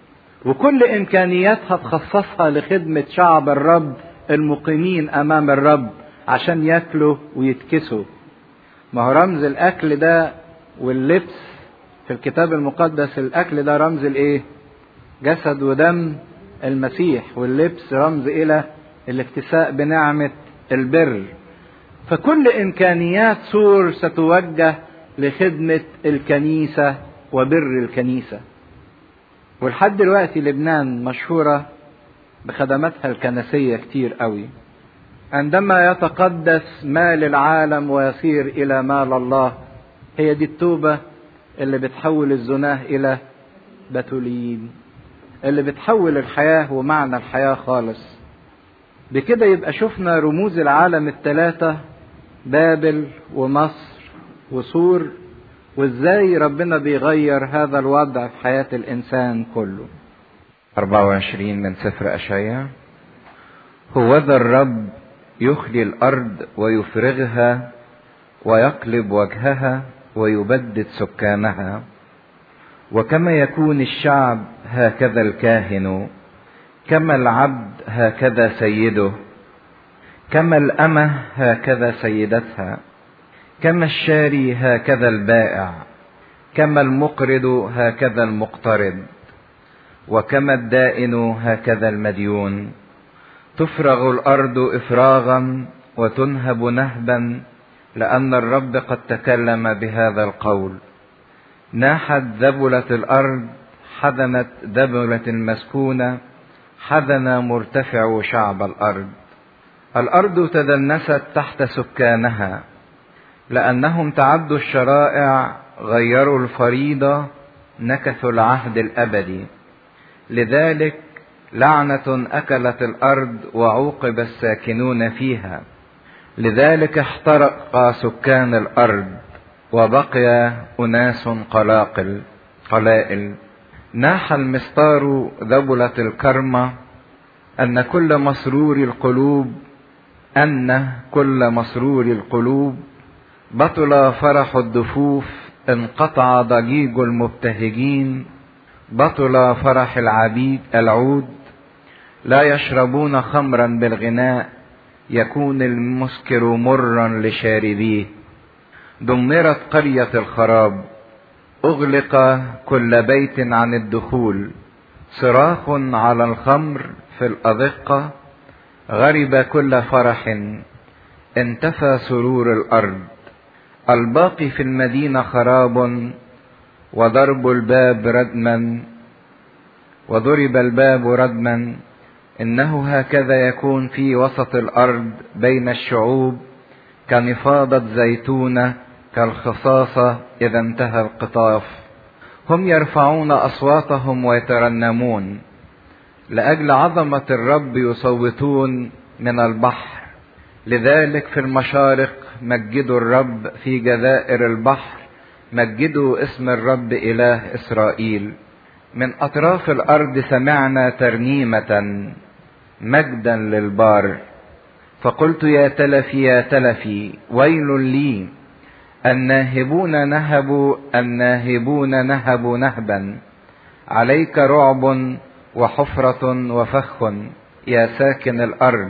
وكل امكانياتها تخصصها لخدمة شعب الرب المقيمين امام الرب عشان ياكلوا ويتكسوا ما هو رمز الاكل ده واللبس في الكتاب المقدس الاكل ده رمز الايه جسد ودم المسيح واللبس رمز الى الاكتساء بنعمة البر فكل امكانيات سور ستوجه لخدمة الكنيسة وبر الكنيسة ولحد دلوقتي لبنان مشهورة بخدماتها الكنسية كتير قوي عندما يتقدس مال العالم ويصير إلى مال الله هي دي التوبة اللي بتحول الزناه إلى بتوليين اللي بتحول الحياة ومعنى الحياة خالص بكده يبقى شفنا رموز العالم الثلاثة بابل ومصر وسور وازاي ربنا بيغير هذا الوضع في حياة الإنسان كله 24 من سفر أشعياء هو ذا الرب يخلي الأرض ويفرغها ويقلب وجهها ويبدد سكانها وكما يكون الشعب هكذا الكاهن كما العبد هكذا سيده كما الأمة هكذا سيدتها كما الشاري هكذا البائع كما المقرض هكذا المقترض وكما الدائن هكذا المديون تفرغ الارض افراغا وتنهب نهبا لان الرب قد تكلم بهذا القول ناحت ذبلة الارض حزنت ذبلة المسكونة حزن مرتفع شعب الارض الارض تدنست تحت سكانها لأنهم تعدوا الشرائع غيروا الفريضة نكثوا العهد الأبدي لذلك لعنة أكلت الأرض وعوقب الساكنون فيها لذلك احترق سكان الأرض وبقي أناس قلاقل قلائل ناح المستار ذبلة الكرمة أن كل مسرور القلوب أن كل مسرور القلوب بطل فرح الدفوف انقطع ضجيج المبتهجين بطل فرح العبيد العود لا يشربون خمرا بالغناء يكون المسكر مرا لشاربيه دمرت قرية الخراب اغلق كل بيت عن الدخول صراخ على الخمر في الأذقة غرب كل فرح انتفى سرور الأرض الباقي في المدينة خراب وضرب الباب ردما وضرب الباب ردما إنه هكذا يكون في وسط الأرض بين الشعوب كنفاضة زيتونة كالخصاصة إذا انتهى القطاف هم يرفعون أصواتهم ويترنمون لأجل عظمة الرب يصوتون من البحر لذلك في المشارق مجدوا الرب في جزائر البحر مجدوا اسم الرب إله إسرائيل من أطراف الأرض سمعنا ترنيمة مجدا للبار فقلت يا تلفي يا تلفي ويل لي الناهبون نهبوا الناهبون نهبوا نهبا عليك رعب وحفرة وفخ يا ساكن الأرض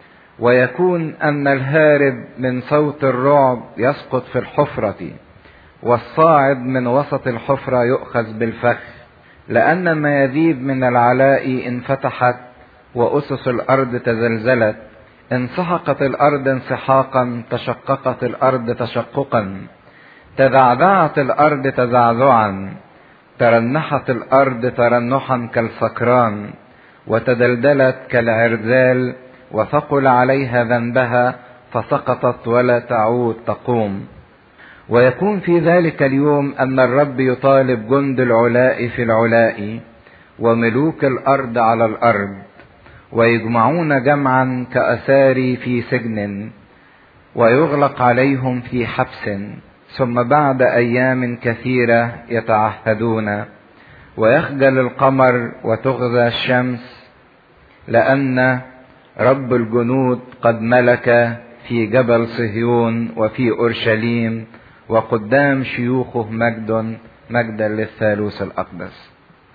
ويكون أن الهارب من صوت الرعب يسقط في الحفرة والصاعد من وسط الحفرة يؤخذ بالفخ لأن مياديب من العلاء انفتحت وأسس الأرض تزلزلت انسحقت الأرض انسحاقا تشققت الأرض تشققا تذعذعت الأرض تزعزعا ترنحت الأرض ترنحا كالسكران وتدلدلت كالعرذال وثقل عليها ذنبها فسقطت ولا تعود تقوم ويكون في ذلك اليوم ان الرب يطالب جند العلاء في العلاء وملوك الارض على الارض ويجمعون جمعا كاثاري في سجن ويغلق عليهم في حبس ثم بعد ايام كثيره يتعهدون ويخجل القمر وتغذى الشمس لان رب الجنود قد ملك في جبل صهيون وفي اورشليم وقدام شيوخه مجد مجدا للثالوث الاقدس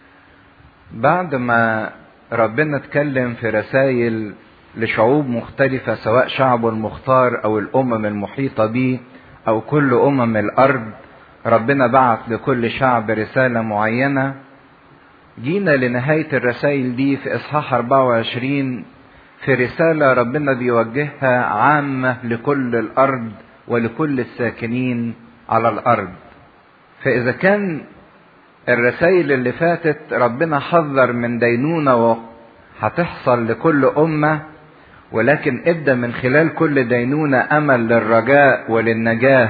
بعد ما ربنا اتكلم في رسائل لشعوب مختلفة سواء شعبه المختار أو الأمم المحيطة به أو كل أمم الأرض ربنا بعت لكل شعب رسالة معينة جينا لنهاية الرسائل دي في إصحاح 24 في رسالة ربنا بيوجهها عامة لكل الأرض ولكل الساكنين على الأرض فإذا كان الرسائل اللي فاتت ربنا حذر من دينونة هتحصل لكل أمة ولكن ادى من خلال كل دينونة أمل للرجاء وللنجاة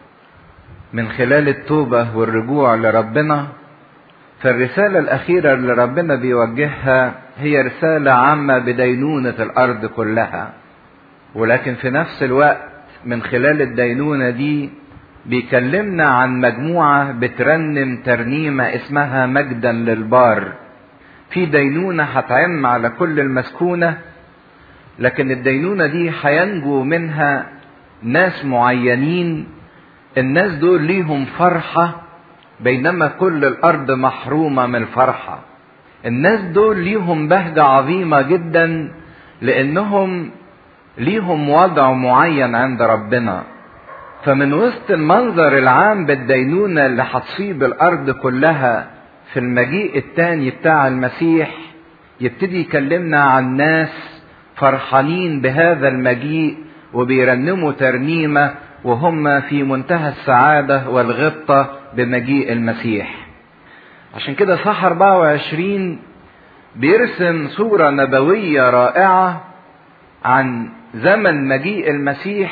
من خلال التوبة والرجوع لربنا فالرسالة الأخيرة اللي ربنا بيوجهها هي رسالة عامة بدينونة الأرض كلها ولكن في نفس الوقت من خلال الدينونة دي بيكلمنا عن مجموعة بترنم ترنيمة اسمها مجدا للبار في دينونة هتعم على كل المسكونة لكن الدينونة دي هينجو منها ناس معينين الناس دول ليهم فرحة بينما كل الأرض محرومة من الفرحة الناس دول ليهم بهجة عظيمة جدا لأنهم ليهم وضع معين عند ربنا فمن وسط المنظر العام بالدينونة اللي هتصيب الأرض كلها في المجيء التاني بتاع المسيح يبتدي يكلمنا عن ناس فرحانين بهذا المجيء وبيرنموا ترنيمة وهم في منتهى السعادة والغبطة بمجيء المسيح عشان كده صح 24 بيرسم صورة نبوية رائعة عن زمن مجيء المسيح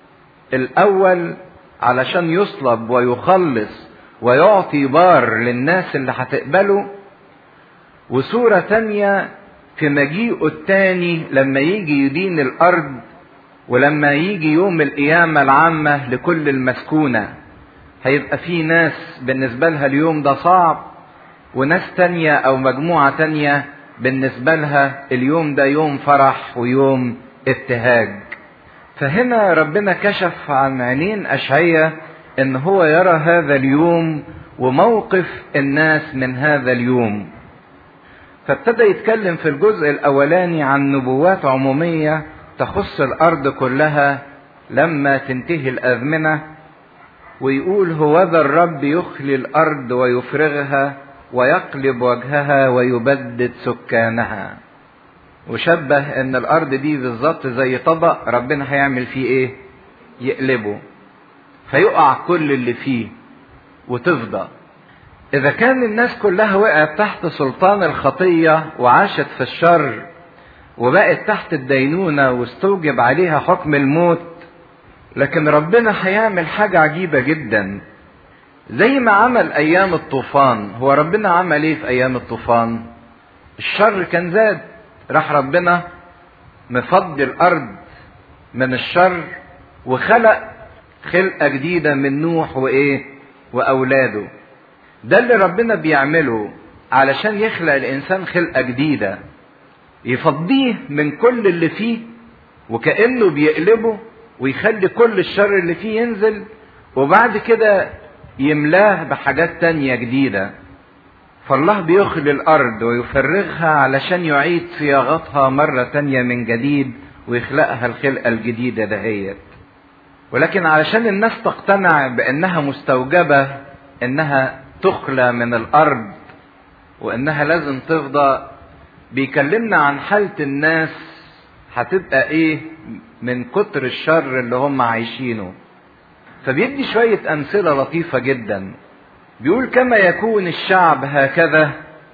الأول علشان يصلب ويخلص ويعطي بار للناس اللي هتقبله وصورة تانية في مجيئه التاني لما يجي يدين الأرض ولما يجي يوم القيامة العامة لكل المسكونة هيبقى في ناس بالنسبة لها اليوم ده صعب وناس تانية أو مجموعة تانية بالنسبة لها اليوم ده يوم فرح ويوم ابتهاج فهنا ربنا كشف عن عينين أشعية إن هو يرى هذا اليوم وموقف الناس من هذا اليوم فابتدى يتكلم في الجزء الأولاني عن نبوات عمومية تخص الأرض كلها لما تنتهي الأزمنة ويقول هوذا الرب يخلي الأرض ويفرغها ويقلب وجهها ويبدد سكانها وشبه ان الارض دي بالظبط زي طبق ربنا هيعمل فيه ايه يقلبه فيقع كل اللي فيه وتفضى اذا كان الناس كلها وقعت تحت سلطان الخطيه وعاشت في الشر وبقت تحت الدينونه واستوجب عليها حكم الموت لكن ربنا هيعمل حاجه عجيبه جدا زي ما عمل ايام الطوفان هو ربنا عمل ايه في ايام الطوفان الشر كان زاد راح ربنا مفضي الارض من الشر وخلق خلقه جديده من نوح وايه واولاده ده اللي ربنا بيعمله علشان يخلق الانسان خلقه جديده يفضيه من كل اللي فيه وكانه بيقلبه ويخلي كل الشر اللي فيه ينزل وبعد كده يملاه بحاجات تانية جديدة فالله بيخلي الأرض ويفرغها علشان يعيد صياغتها مرة تانية من جديد ويخلقها الخلقة الجديدة دهيت ولكن علشان الناس تقتنع بانها مستوجبة انها تخلى من الارض وانها لازم تفضى بيكلمنا عن حالة الناس هتبقى ايه من كتر الشر اللي هم عايشينه فبيدي شوية امثلة لطيفة جدا بيقول كما يكون الشعب هكذا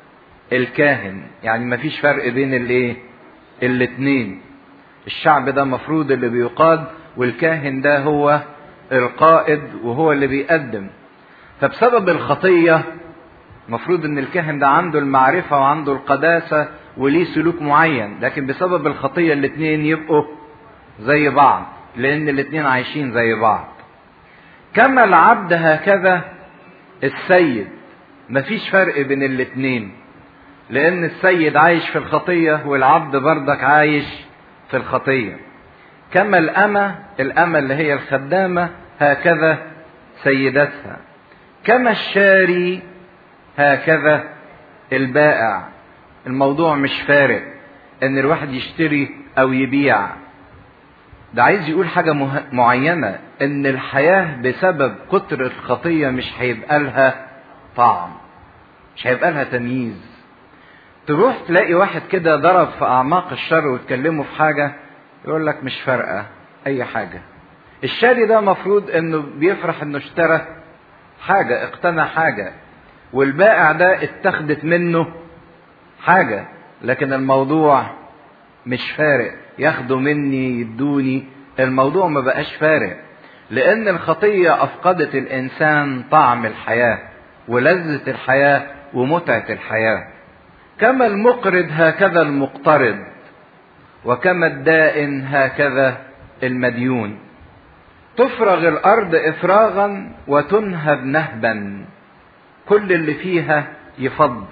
الكاهن يعني مفيش فرق بين الايه الاتنين الشعب ده مفروض اللي بيقاد والكاهن ده هو القائد وهو اللي بيقدم فبسبب الخطية مفروض ان الكاهن ده عنده المعرفة وعنده القداسة وليه سلوك معين لكن بسبب الخطية الاتنين يبقوا زي بعض لان الاتنين عايشين زي بعض كما العبد هكذا السيد مفيش فرق بين الاتنين لان السيد عايش في الخطية والعبد بردك عايش في الخطية كما الأمة الأمة اللي هي الخدامة هكذا سيدتها كما الشاري هكذا البائع الموضوع مش فارق ان الواحد يشتري او يبيع ده عايز يقول حاجة مه... معينة ان الحياة بسبب كتر الخطية مش هيبقى لها طعم مش هيبقى لها تمييز تروح تلاقي واحد كده ضرب في اعماق الشر وتكلمه في حاجة يقول لك مش فارقة اي حاجة الشاري ده مفروض انه بيفرح انه اشترى حاجة اقتنى حاجة والبائع ده اتخذت منه حاجة لكن الموضوع مش فارق ياخدوا مني يدوني الموضوع ما بقاش فارق لان الخطية افقدت الانسان طعم الحياة ولذة الحياة ومتعة الحياة كما المقرض هكذا المقترض وكما الدائن هكذا المديون تفرغ الارض افراغا وتنهب نهبا كل اللي فيها يفض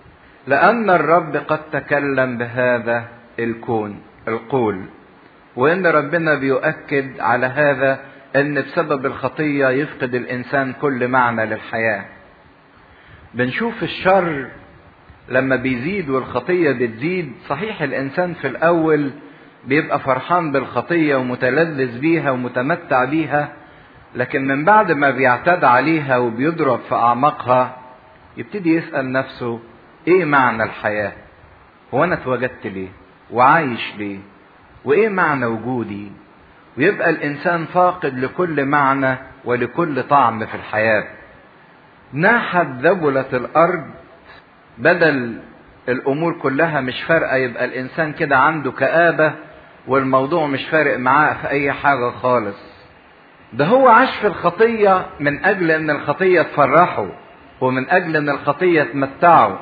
لان الرب قد تكلم بهذا الكون القول وان ربنا بيؤكد على هذا ان بسبب الخطيه يفقد الانسان كل معنى للحياه بنشوف الشر لما بيزيد والخطيه بتزيد صحيح الانسان في الاول بيبقى فرحان بالخطيه ومتلذذ بيها ومتمتع بيها لكن من بعد ما بيعتاد عليها وبيضرب في اعماقها يبتدي يسال نفسه ايه معنى الحياه هو انا اتوجدت ليه وعايش ليه وايه معنى وجودي ويبقى الانسان فاقد لكل معنى ولكل طعم في الحياه ناحت ذبلة الارض بدل الامور كلها مش فارقه يبقى الانسان كده عنده كآبه والموضوع مش فارق معاه في اي حاجه خالص ده هو عاش في الخطيه من اجل ان الخطيه تفرحه ومن اجل ان الخطيه تمتعه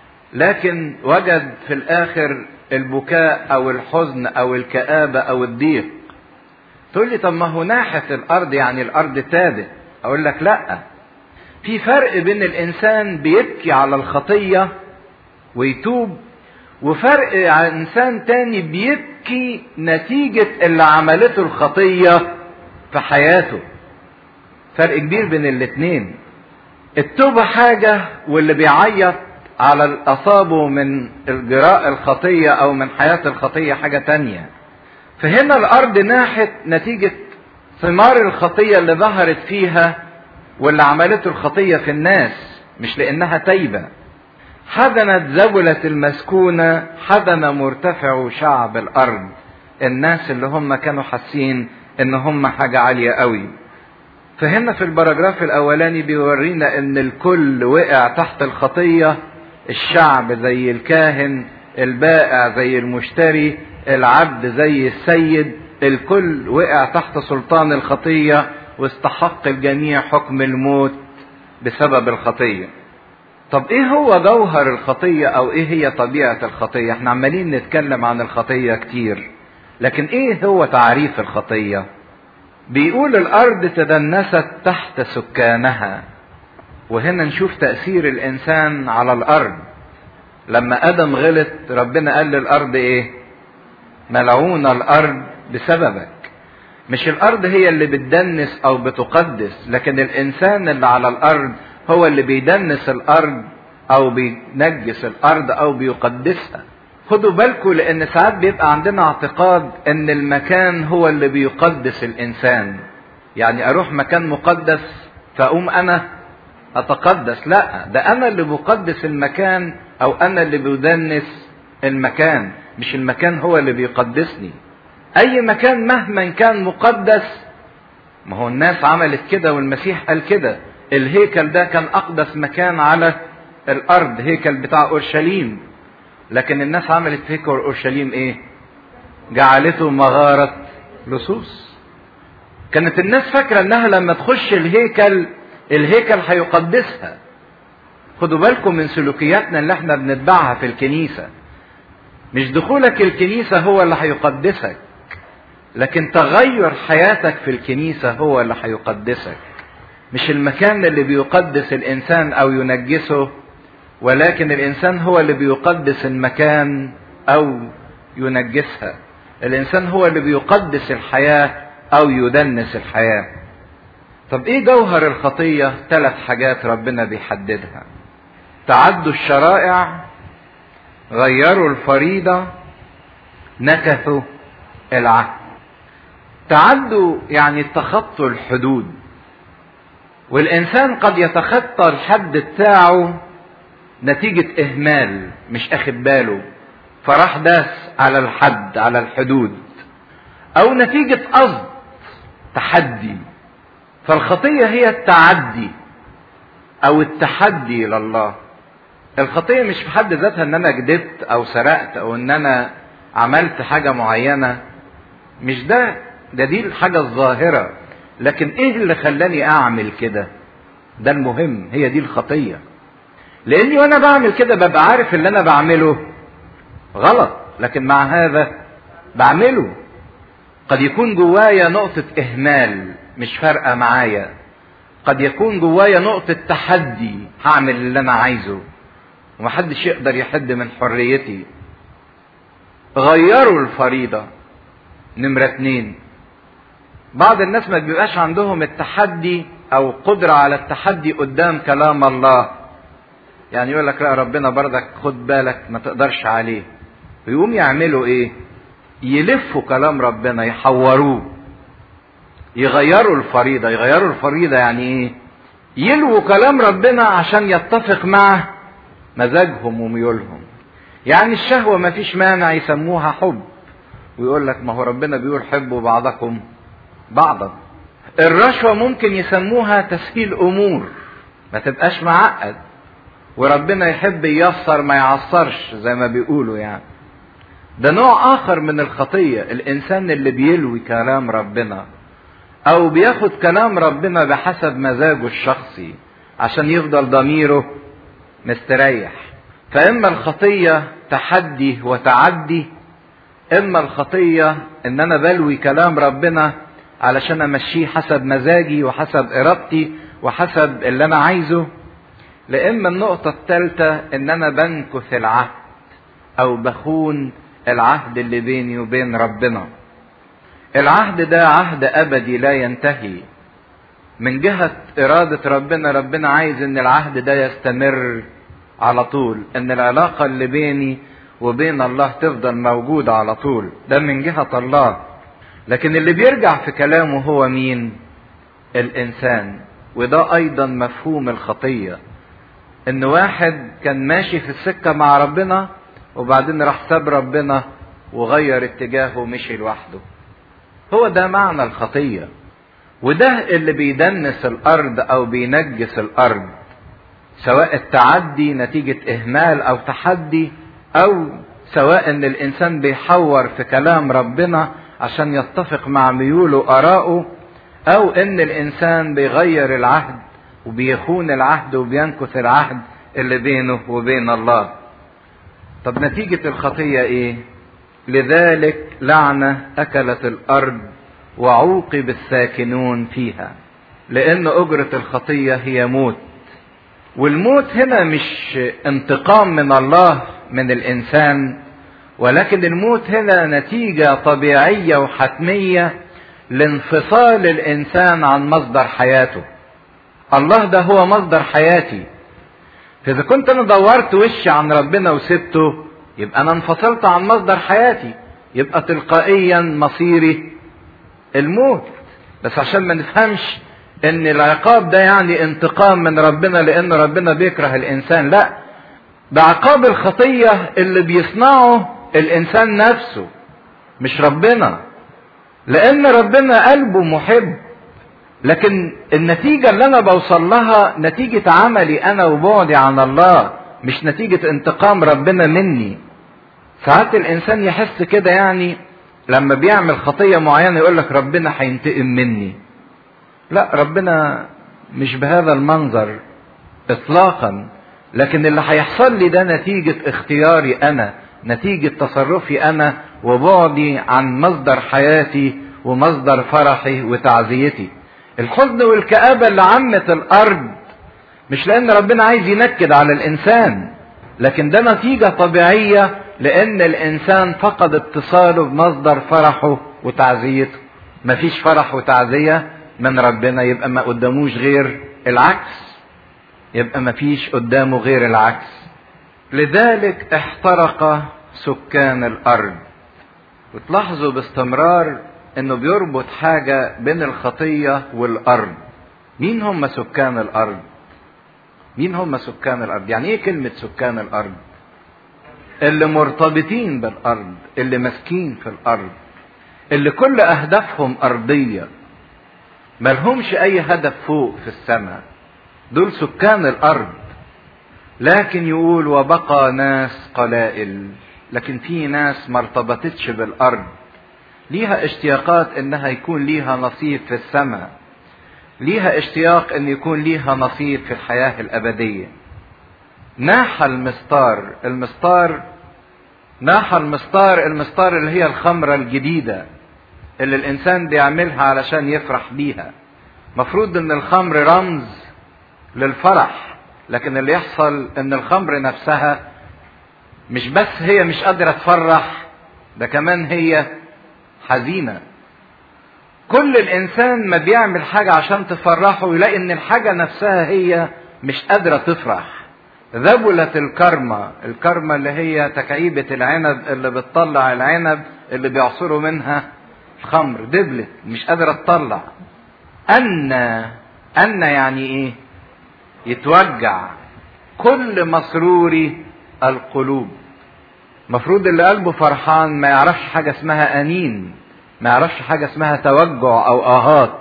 لكن وجد في الاخر البكاء او الحزن او الكآبه او الضيق تقول لي طب ما هو ناحيه الارض يعني الارض تابت اقول لك لا في فرق بين الانسان بيبكي على الخطيه ويتوب وفرق عن انسان تاني بيبكي نتيجة اللي عملته الخطية في حياته فرق كبير بين الاتنين التوبة حاجة واللي بيعيط على الأصابه من الجراء الخطية أو من حياة الخطية حاجة تانية فهنا الأرض ناحت نتيجة ثمار الخطية اللي ظهرت فيها واللي عملته الخطية في الناس مش لأنها تايبة حزنت زبلة المسكونة حزن مرتفع شعب الأرض الناس اللي هم كانوا حاسين إن هم حاجة عالية قوي فهنا في البراجراف الأولاني بيورينا إن الكل وقع تحت الخطية الشعب زي الكاهن البائع زي المشتري العبد زي السيد الكل وقع تحت سلطان الخطية واستحق الجميع حكم الموت بسبب الخطيه طب ايه هو جوهر الخطية او ايه هي طبيعة الخطية احنا عمالين نتكلم عن الخطية كتير لكن ايه هو تعريف الخطية بيقول الارض تدنست تحت سكانها وهنا نشوف تأثير الانسان على الارض لما ادم غلط ربنا قال للارض ايه ملعون الارض بسببك مش الارض هي اللي بتدنس او بتقدس لكن الانسان اللي على الارض هو اللي بيدنس الارض او بينجس الارض او بيقدسها خدوا بالكم لان ساعات بيبقى عندنا اعتقاد ان المكان هو اللي بيقدس الانسان يعني اروح مكان مقدس فاقوم انا اتقدس لا ده انا اللي بقدس المكان او انا اللي بدنس المكان مش المكان هو اللي بيقدسني اي مكان مهما كان مقدس ما هو الناس عملت كده والمسيح قال كده الهيكل ده كان اقدس مكان على الارض هيكل بتاع اورشليم لكن الناس عملت في هيكل اورشليم ايه جعلته مغارة لصوص كانت الناس فاكرة انها لما تخش الهيكل الهيكل هيقدسها خدوا بالكم من سلوكياتنا اللي احنا بنتبعها في الكنيسة مش دخولك الكنيسة هو اللي هيقدسك لكن تغير حياتك في الكنيسة هو اللي هيقدسك مش المكان اللي بيقدس الإنسان أو ينجسه ولكن الإنسان هو اللي بيقدس المكان أو ينجسها الإنسان هو اللي بيقدس الحياة أو يدنس الحياة طب إيه جوهر الخطية ثلاث حاجات ربنا بيحددها تعدوا الشرائع غيروا الفريضة نكثوا العهد تعدوا يعني تخطوا الحدود والإنسان قد يتخطى الحد بتاعه نتيجة إهمال مش أخد باله فراح داس على الحد على الحدود أو نتيجة قصد تحدي فالخطية هي التعدي أو التحدي لله الخطية مش في حد ذاتها إن أنا كدبت أو سرقت أو إن أنا عملت حاجة معينة مش ده ده دي الحاجة الظاهرة لكن ايه اللي خلاني اعمل كده ده المهم هي دي الخطية لاني وانا بعمل كده ببقى عارف اللي انا بعمله غلط لكن مع هذا بعمله قد يكون جوايا نقطة اهمال مش فارقة معايا قد يكون جوايا نقطة تحدي هعمل اللي انا عايزه ومحدش يقدر يحد من حريتي غيروا الفريضة نمرة اتنين بعض الناس ما بيبقاش عندهم التحدي او قدرة على التحدي قدام كلام الله يعني يقول لك لا ربنا برضك خد بالك ما تقدرش عليه ويقوم يعملوا ايه يلفوا كلام ربنا يحوروه يغيروا الفريضة يغيروا الفريضة يعني ايه يلووا كلام ربنا عشان يتفق مع مزاجهم وميولهم يعني الشهوة ما فيش مانع يسموها حب ويقول لك ما هو ربنا بيقول حبوا بعضكم بعضا الرشوة ممكن يسموها تسهيل أمور ما تبقاش معقد وربنا يحب ييسر ما يعصرش زي ما بيقولوا يعني ده نوع آخر من الخطية الإنسان اللي بيلوي كلام ربنا أو بياخد كلام ربنا بحسب مزاجه الشخصي عشان يفضل ضميره مستريح فإما الخطية تحدي وتعدي إما الخطية إن أنا بلوي كلام ربنا علشان امشيه حسب مزاجي وحسب ارادتي وحسب اللي انا عايزه لاما النقطة الثالثة ان انا بنكث العهد او بخون العهد اللي بيني وبين ربنا العهد ده عهد ابدي لا ينتهي من جهة ارادة ربنا ربنا عايز ان العهد ده يستمر على طول ان العلاقة اللي بيني وبين الله تفضل موجودة على طول ده من جهة الله لكن اللي بيرجع في كلامه هو مين الانسان وده ايضا مفهوم الخطيه ان واحد كان ماشي في السكه مع ربنا وبعدين راح ساب ربنا وغير اتجاهه ومشي لوحده هو ده معنى الخطيه وده اللي بيدنس الارض او بينجس الارض سواء التعدي نتيجه اهمال او تحدي او سواء ان الانسان بيحور في كلام ربنا عشان يتفق مع ميوله وآراءه أو إن الإنسان بيغير العهد وبيخون العهد وبينكث العهد اللي بينه وبين الله. طب نتيجة الخطية إيه؟ لذلك لعنة أكلت الأرض وعوقب الساكنون فيها. لأن أجرة الخطية هي موت. والموت هنا مش انتقام من الله من الإنسان ولكن الموت هنا نتيجة طبيعية وحتمية لانفصال الإنسان عن مصدر حياته. الله ده هو مصدر حياتي. فإذا كنت أنا دورت وشي عن ربنا وسبته يبقى أنا انفصلت عن مصدر حياتي. يبقى تلقائيا مصيري الموت. بس عشان ما نفهمش ان العقاب ده يعني انتقام من ربنا لان ربنا بيكره الانسان لا ده عقاب الخطية اللي بيصنعه الانسان نفسه مش ربنا لان ربنا قلبه محب لكن النتيجة اللي انا بوصل لها نتيجة عملي انا وبعدي عن الله مش نتيجة انتقام ربنا مني ساعات الانسان يحس كده يعني لما بيعمل خطية معينة يقول لك ربنا هينتقم مني لا ربنا مش بهذا المنظر اطلاقا لكن اللي هيحصل لي ده نتيجة اختياري انا نتيجة تصرفي انا وبعدي عن مصدر حياتي ومصدر فرحي وتعزيتي الحزن والكآبة اللي عمت الارض مش لان ربنا عايز ينكد على الانسان لكن ده نتيجة طبيعية لان الانسان فقد اتصاله بمصدر فرحه وتعزيته مفيش فرح وتعزية من ربنا يبقى ما قداموش غير العكس يبقى مفيش قدامه غير العكس لذلك احترق سكان الارض وتلاحظوا باستمرار انه بيربط حاجة بين الخطية والارض مين هم سكان الارض مين هم سكان الارض يعني ايه كلمة سكان الارض اللي مرتبطين بالارض اللي ماسكين في الارض اللي كل اهدافهم ارضية ملهمش اي هدف فوق في السماء دول سكان الارض لكن يقول وبقى ناس قلائل لكن في ناس ما ارتبطتش بالارض ليها اشتياقات انها يكون ليها نصيب في السماء ليها اشتياق ان يكون ليها نصيب في الحياة الابدية ناح المستار المستار ناح المستار المستار اللي هي الخمرة الجديدة اللي الانسان بيعملها علشان يفرح بيها مفروض ان الخمر رمز للفرح لكن اللي يحصل ان الخمر نفسها مش بس هي مش قادرة تفرح ده كمان هي حزينة كل الانسان ما بيعمل حاجة عشان تفرحه يلاقي ان الحاجة نفسها هي مش قادرة تفرح ذبلت الكرمة الكرمة اللي هي تكعيبة العنب اللي بتطلع العنب اللي بيعصروا منها خمر دبلت مش قادرة تطلع أن أن يعني إيه؟ يتوجع كل مسروري القلوب مفروض اللي قلبه فرحان ما يعرفش حاجة اسمها أنين ما يعرفش حاجة اسمها توجع أو آهات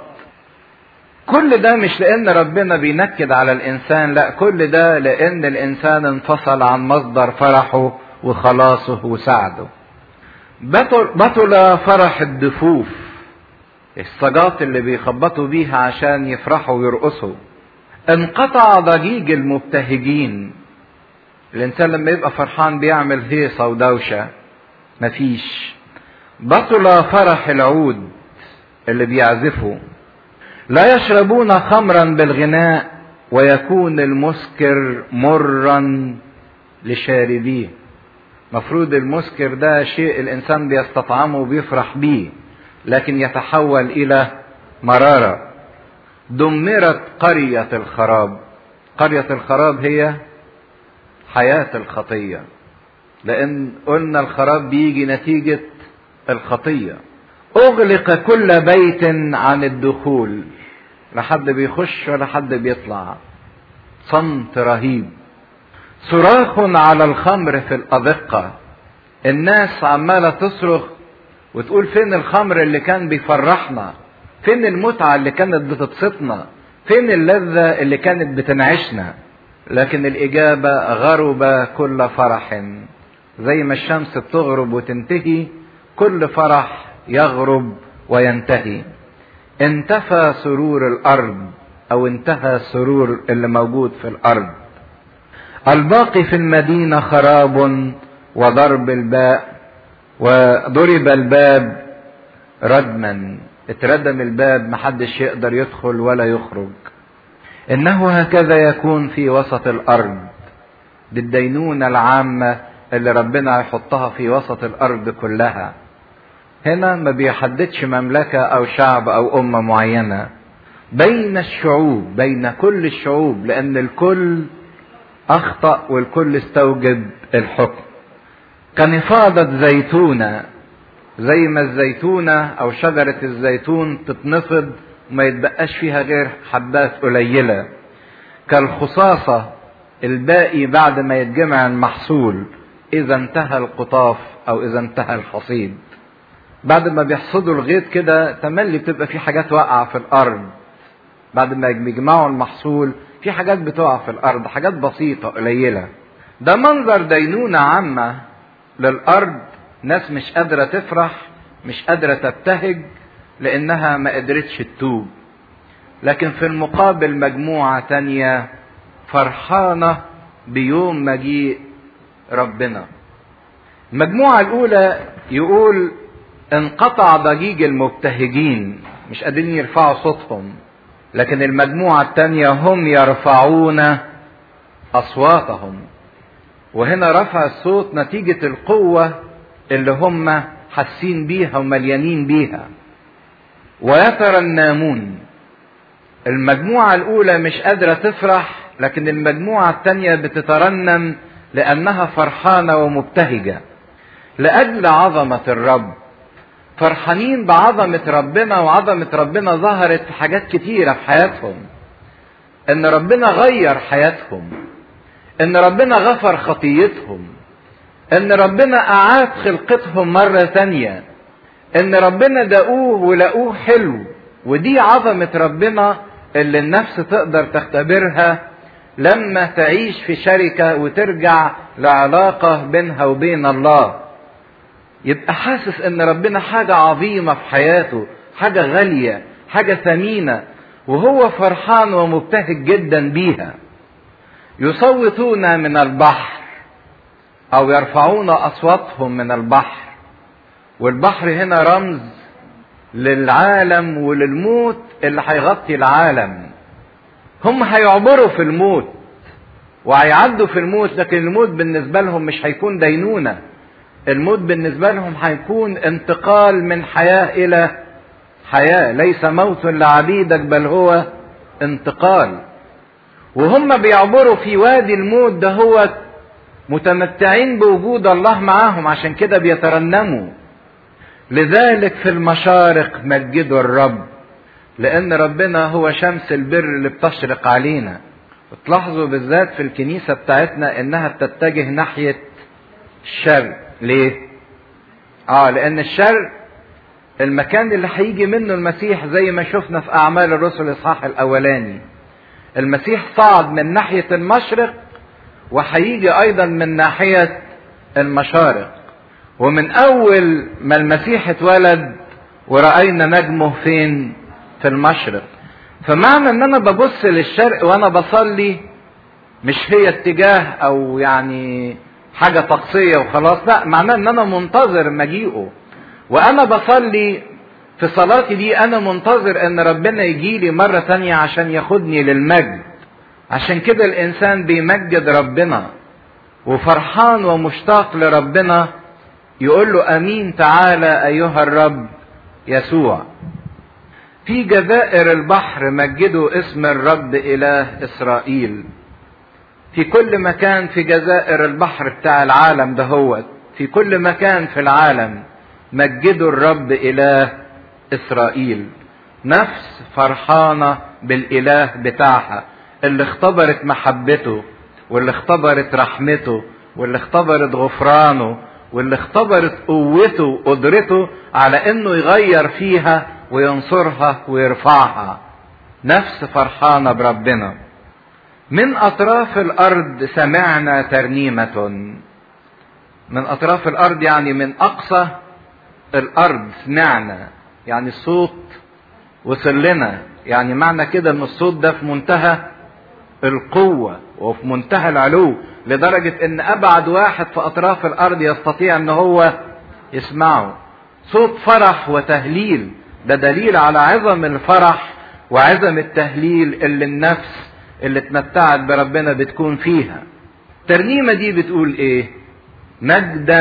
كل ده مش لأن ربنا بينكد على الإنسان لا كل ده لأن الإنسان انفصل عن مصدر فرحه وخلاصه وسعده بطل, بطل فرح الدفوف الصاجات اللي بيخبطوا بيها عشان يفرحوا ويرقصوا انقطع ضجيج المبتهجين الانسان لما يبقى فرحان بيعمل هيصه ودوشه مفيش بطل فرح العود اللي بيعزفوا لا يشربون خمرا بالغناء ويكون المسكر مرا لشاربيه مفروض المسكر ده شيء الانسان بيستطعمه وبيفرح بيه لكن يتحول الى مراره دمرت قريه الخراب قريه الخراب هي حياه الخطيه لان قلنا الخراب بيجي نتيجه الخطيه اغلق كل بيت عن الدخول لا حد بيخش ولا حد بيطلع صمت رهيب صراخ على الخمر في الأذقة الناس عمالة تصرخ وتقول فين الخمر اللي كان بيفرحنا فين المتعة اللي كانت بتبسطنا فين اللذة اللي كانت بتنعشنا لكن الإجابة غرب كل فرح زي ما الشمس بتغرب وتنتهي كل فرح يغرب وينتهي انتفى سرور الأرض أو انتهى السرور اللي موجود في الأرض الباقي في المدينة خراب وضرب الباء وضرب الباب ردما اتردم الباب محدش يقدر يدخل ولا يخرج انه هكذا يكون في وسط الارض بالدينونة العامة اللي ربنا هيحطها في وسط الارض كلها هنا ما بيحددش مملكة او شعب او امة معينة بين الشعوب بين كل الشعوب لان الكل اخطأ والكل استوجب الحكم كنفاضة زيتونة زي ما الزيتونة او شجرة الزيتون تتنفض وما يتبقاش فيها غير حبات قليلة كالخصاصة الباقي بعد ما يتجمع المحصول إذا انتهى القطاف أو إذا انتهى الحصيد بعد ما بيحصدوا الغيط كده تملي بتبقى في حاجات واقعة في الأرض بعد ما بيجمعوا المحصول في حاجات بتقع في الأرض حاجات بسيطة قليلة ده منظر دينونة عامة للأرض ناس مش قادرة تفرح مش قادرة تبتهج لأنها ما قدرتش تتوب لكن في المقابل مجموعة تانية فرحانة بيوم مجيء ربنا المجموعة الأولى يقول انقطع ضجيج المبتهجين مش قادرين يرفعوا صوتهم لكن المجموعة التانية هم يرفعون أصواتهم وهنا رفع الصوت نتيجة القوة اللي هم حاسين بيها ومليانين بيها ويترنمون المجموعة الأولى مش قادرة تفرح لكن المجموعة التانية بتترنم لأنها فرحانة ومبتهجة لأجل عظمة الرب فرحانين بعظمة ربنا وعظمة ربنا ظهرت في حاجات كتيرة في حياتهم إن ربنا غير حياتهم إن ربنا غفر خطيتهم إن ربنا أعاد خلقتهم مرة تانية إن ربنا دقوه ولقوه حلو ودي عظمة ربنا اللي النفس تقدر تختبرها لما تعيش في شركة وترجع لعلاقة بينها وبين الله يبقى حاسس ان ربنا حاجة عظيمة في حياته حاجة غالية حاجة ثمينة وهو فرحان ومبتهج جدا بيها يصوتون من البحر او يرفعون اصواتهم من البحر والبحر هنا رمز للعالم وللموت اللي هيغطي العالم هم هيعبروا في الموت وهيعدوا في الموت لكن الموت بالنسبة لهم مش هيكون دينونة الموت بالنسبة لهم هيكون انتقال من حياة إلى حياة ليس موت لعبيدك بل هو انتقال وهم بيعبروا في وادي الموت ده هو متمتعين بوجود الله معاهم عشان كده بيترنموا لذلك في المشارق مجدوا الرب لأن ربنا هو شمس البر اللي بتشرق علينا وتلاحظوا بالذات في الكنيسة بتاعتنا إنها بتتجه ناحية الشرق ليه؟ آه لأن الشرق المكان اللي هيجي منه المسيح زي ما شفنا في أعمال الرسل الإصحاح الأولاني المسيح صعد من ناحية المشرق وهيجي أيضا من ناحية المشارق ومن أول ما المسيح اتولد ورأينا نجمه فين؟ في المشرق فمعنى ان انا ببص للشرق وانا بصلي مش هي اتجاه او يعني حاجة طقسية وخلاص لا معناه ان انا منتظر مجيئه وانا بصلي في صلاتي دي انا منتظر ان ربنا يجي لي مرة تانية عشان ياخدني للمجد عشان كده الانسان بيمجد ربنا وفرحان ومشتاق لربنا يقول له امين تعالى ايها الرب يسوع في جزائر البحر مجدوا اسم الرب اله اسرائيل في كل مكان في جزائر البحر بتاع العالم دهوت في كل مكان في العالم مجدوا الرب اله اسرائيل نفس فرحانه بالاله بتاعها اللي اختبرت محبته واللي اختبرت رحمته واللي اختبرت غفرانه واللي اختبرت قوته وقدرته على انه يغير فيها وينصرها ويرفعها نفس فرحانة بربنا من أطراف الأرض سمعنا ترنيمة من أطراف الأرض يعني من أقصى الأرض سمعنا يعني الصوت وصل لنا يعني معنى كده ان الصوت ده في منتهى القوة وفي منتهى العلو لدرجة ان ابعد واحد في اطراف الارض يستطيع ان هو يسمعه صوت فرح وتهليل ده دليل على عظم الفرح وعظم التهليل اللي النفس اللي اتمتعت بربنا بتكون فيها الترنيمة دي بتقول ايه مجدا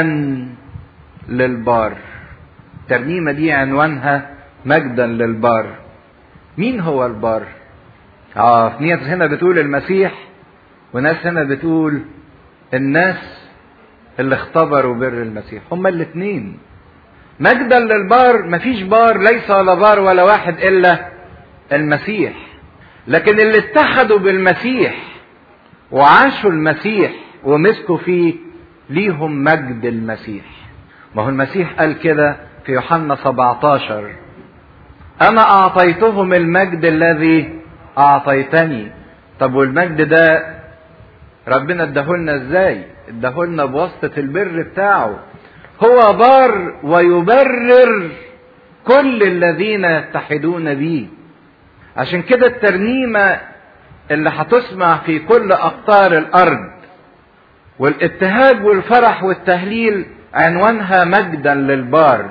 للبار الترنيمة دي عنوانها مجدا للبار مين هو البار اه في ناس هنا بتقول المسيح وناس هنا بتقول الناس اللي اختبروا بر المسيح هما الاثنين مجدا للبار مفيش بار ليس ولا بار ولا واحد الا المسيح لكن اللي اتحدوا بالمسيح وعاشوا المسيح ومسكوا فيه ليهم مجد المسيح ما هو المسيح قال كده في يوحنا 17 انا اعطيتهم المجد الذي اعطيتني طب والمجد ده ربنا اداهولنا ازاي اداهولنا بواسطة البر بتاعه هو بار ويبرر كل الذين يتحدون به عشان كده الترنيمة اللي هتسمع في كل أقطار الأرض والابتهاج والفرح والتهليل عنوانها مجدا للبار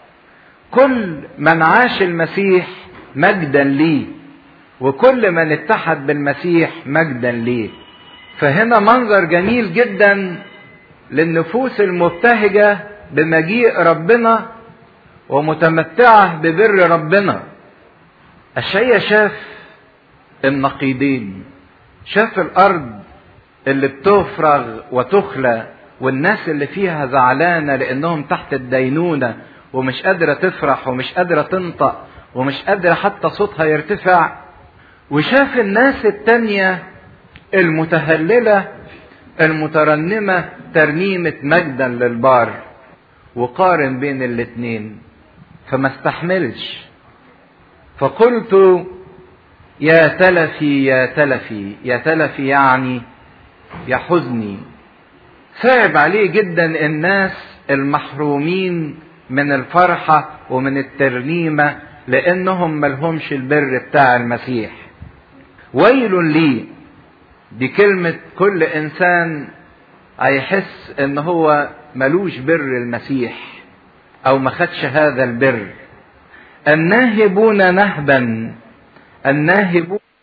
كل من عاش المسيح مجدا ليه وكل من اتحد بالمسيح مجدا ليه فهنا منظر جميل جدا للنفوس المبتهجة بمجيء ربنا ومتمتعة ببر ربنا الشيء شاف النقيضين شاف الأرض اللي بتفرغ وتخلى والناس اللي فيها زعلانة لأنهم تحت الدينونة ومش قادرة تفرح ومش قادرة تنطق ومش قادرة حتى صوتها يرتفع وشاف الناس التانية المتهللة المترنمة ترنيمة مجدا للبار وقارن بين الاتنين فما استحملش فقلت يا تلفي يا تلفي يا تلفي يعني يا حزني صعب عليه جدا الناس المحرومين من الفرحة ومن الترنيمة لانهم ملهمش البر بتاع المسيح ويل لي دي كلمة كل انسان هيحس ان هو ملوش بر المسيح او ما خدش هذا البر الناهبون نهبا الناهبون